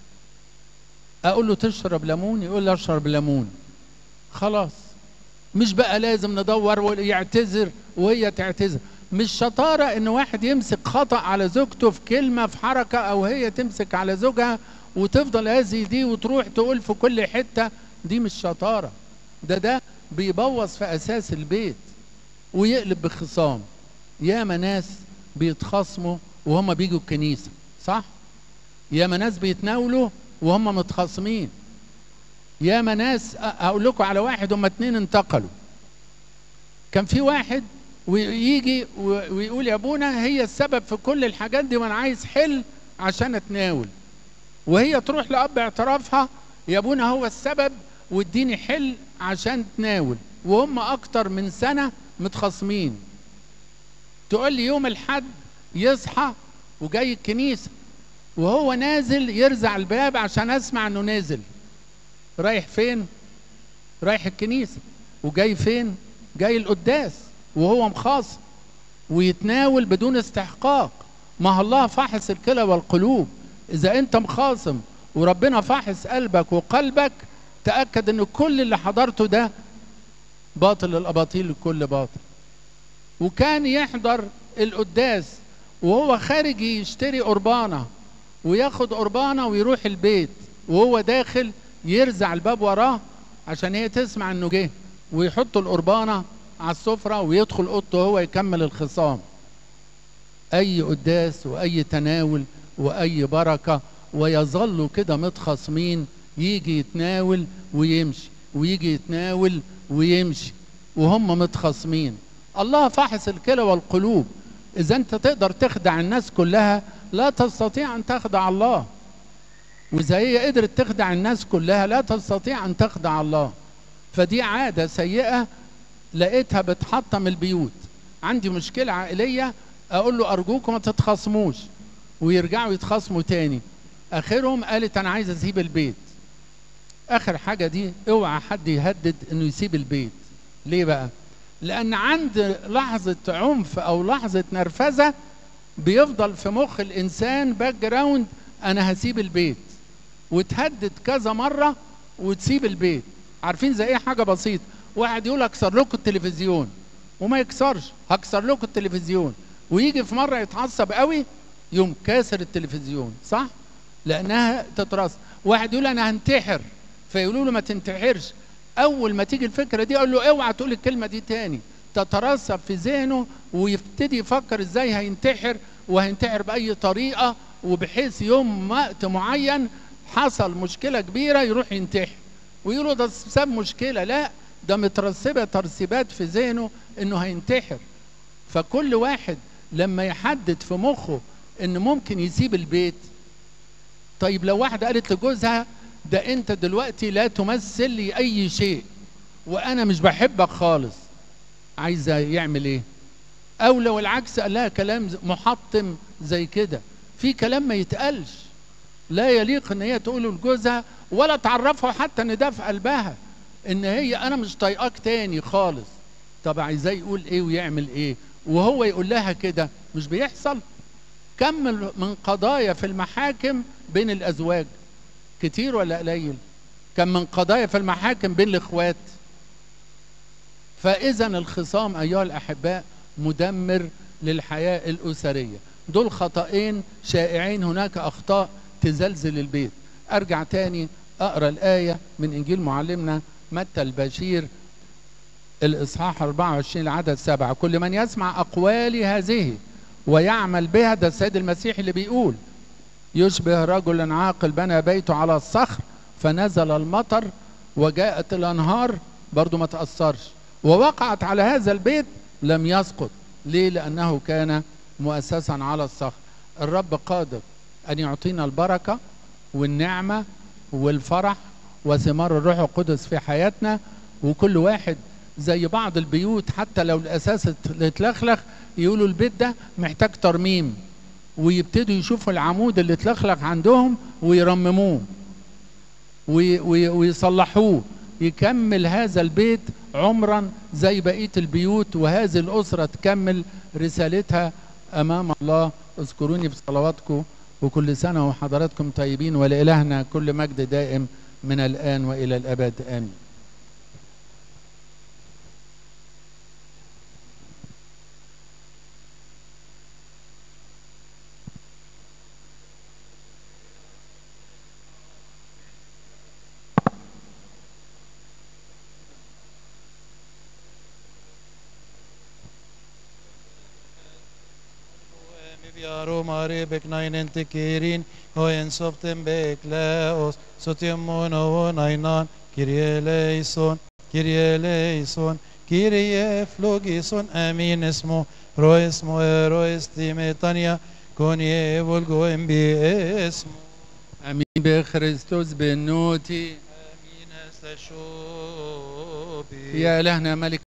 اقول له تشرب ليمون يقول لي اشرب ليمون خلاص مش بقى لازم ندور ويعتذر وهي تعتذر مش شطارة ان واحد يمسك خطأ على زوجته في كلمة في حركة او هي تمسك على زوجها وتفضل هذه دي وتروح تقول في كل حتة دي مش شطارة ده ده بيبوظ في اساس البيت ويقلب بخصام ياما ناس بيتخاصموا وهم بيجوا الكنيسة صح ياما ناس بيتناولوا وهم متخاصمين ياما ناس اقول لكم على واحد هم اتنين انتقلوا كان في واحد ويجي ويقول يا ابونا هي السبب في كل الحاجات دي وانا عايز حل عشان اتناول وهي تروح لاب اعترافها يا ابونا هو السبب واديني حل عشان تناول وهم اكتر من سنه متخاصمين تقول لي يوم الحد يصحى وجاي الكنيسه وهو نازل يرزع الباب عشان اسمع انه نازل رايح فين رايح الكنيسه وجاي فين جاي القداس وهو مخاصم ويتناول بدون استحقاق ما الله فاحص الكلى والقلوب اذا انت مخاصم وربنا فاحص قلبك وقلبك تاكد ان كل اللي حضرته ده باطل الاباطيل الكل باطل وكان يحضر القداس وهو خارج يشتري قربانه وياخد قربانه ويروح البيت وهو داخل يرزع الباب وراه عشان هي تسمع انه جه ويحط القربانه على السفره ويدخل اوضته هو يكمل الخصام اي قداس واي تناول واي بركه ويظلوا كده متخاصمين يجي يتناول ويمشي ويجي يتناول ويمشي وهم متخاصمين الله فاحص الكلى والقلوب اذا انت تقدر تخدع الناس كلها لا تستطيع ان تخدع الله واذا هي قدرت تخدع الناس كلها لا تستطيع ان تخدع الله فدي عاده سيئه لقيتها بتحطم البيوت عندي مشكله عائليه اقول له ارجوكم ما تتخاصموش ويرجعوا يتخاصموا تاني اخرهم قالت انا عايز اسيب البيت اخر حاجه دي اوعى حد يهدد انه يسيب البيت ليه بقى لان عند لحظه عنف او لحظه نرفزه بيفضل في مخ الانسان باك جراوند انا هسيب البيت وتهدد كذا مره وتسيب البيت عارفين زي ايه حاجه بسيطه واحد يقول اكسر لكم التلفزيون وما يكسرش هكسر لكم التلفزيون ويجي في مره يتعصب قوي يوم كاسر التلفزيون صح لانها تترص واحد يقول انا هنتحر فيقولوا له ما تنتحرش اول ما تيجي الفكره دي اقول له اوعى تقول الكلمه دي تاني تترسب في ذهنه ويبتدي يفكر ازاي هينتحر وهينتحر باي طريقه وبحيث يوم وقت معين حصل مشكله كبيره يروح ينتحر ويقولوا ده ساب مشكله لا ده مترسبه ترسيبات في ذهنه انه هينتحر فكل واحد لما يحدد في مخه ان ممكن يسيب البيت طيب لو واحده قالت لجوزها ده انت دلوقتي لا تمثل لي اي شيء وانا مش بحبك خالص عايزه يعمل ايه او لو العكس قال لها كلام محطم زي كده في كلام ما يتقالش لا يليق ان هي تقوله لجوزها ولا تعرفه حتى ان ده في قلبها ان هي انا مش طايقاك تاني خالص طب عايزاه يقول ايه ويعمل ايه وهو يقول لها كده مش بيحصل كم من قضايا في المحاكم بين الازواج كتير ولا قليل كم من قضايا في المحاكم بين الاخوات فاذا الخصام ايها الاحباء مدمر للحياه الاسريه دول خطأين شائعين هناك أخطاء تزلزل البيت أرجع تاني أقرأ الآية من إنجيل معلمنا متى البشير الإصحاح 24 العدد سبعة كل من يسمع أقوالي هذه ويعمل بها ده السيد المسيح اللي بيقول يشبه رجل عاقل بنى بيته على الصخر فنزل المطر وجاءت الأنهار برضو ما تأثرش ووقعت على هذا البيت لم يسقط ليه لأنه كان مؤسسا على الصخر الرب قادر أن يعطينا البركة والنعمة والفرح وثمار الروح القدس في حياتنا وكل واحد زي بعض البيوت حتى لو الأساس اتلخلخ يقولوا البيت ده محتاج ترميم ويبتدوا يشوفوا العمود اللي اتلخلخ عندهم ويرمموه وي وي ويصلحوه يكمل هذا البيت عمرا زي بقية البيوت وهذه الأسرة تكمل رسالتها أمام الله اذكروني بصلواتكم وكل سنة وحضراتكم طيبين ولإلهنا كل مجد دائم من الآن وإلى الأبد آمين Biaro mare beknainen tekerin hoen soften bekleos sotiemon ovon ainan Kyrie eleison Kyrie eleison Kyrie flogison amin esmo roesmo eroes timetania كوني volgo embi esmo آمين بخريستوس بنوتي امين استشوبي يا إلهنا ملك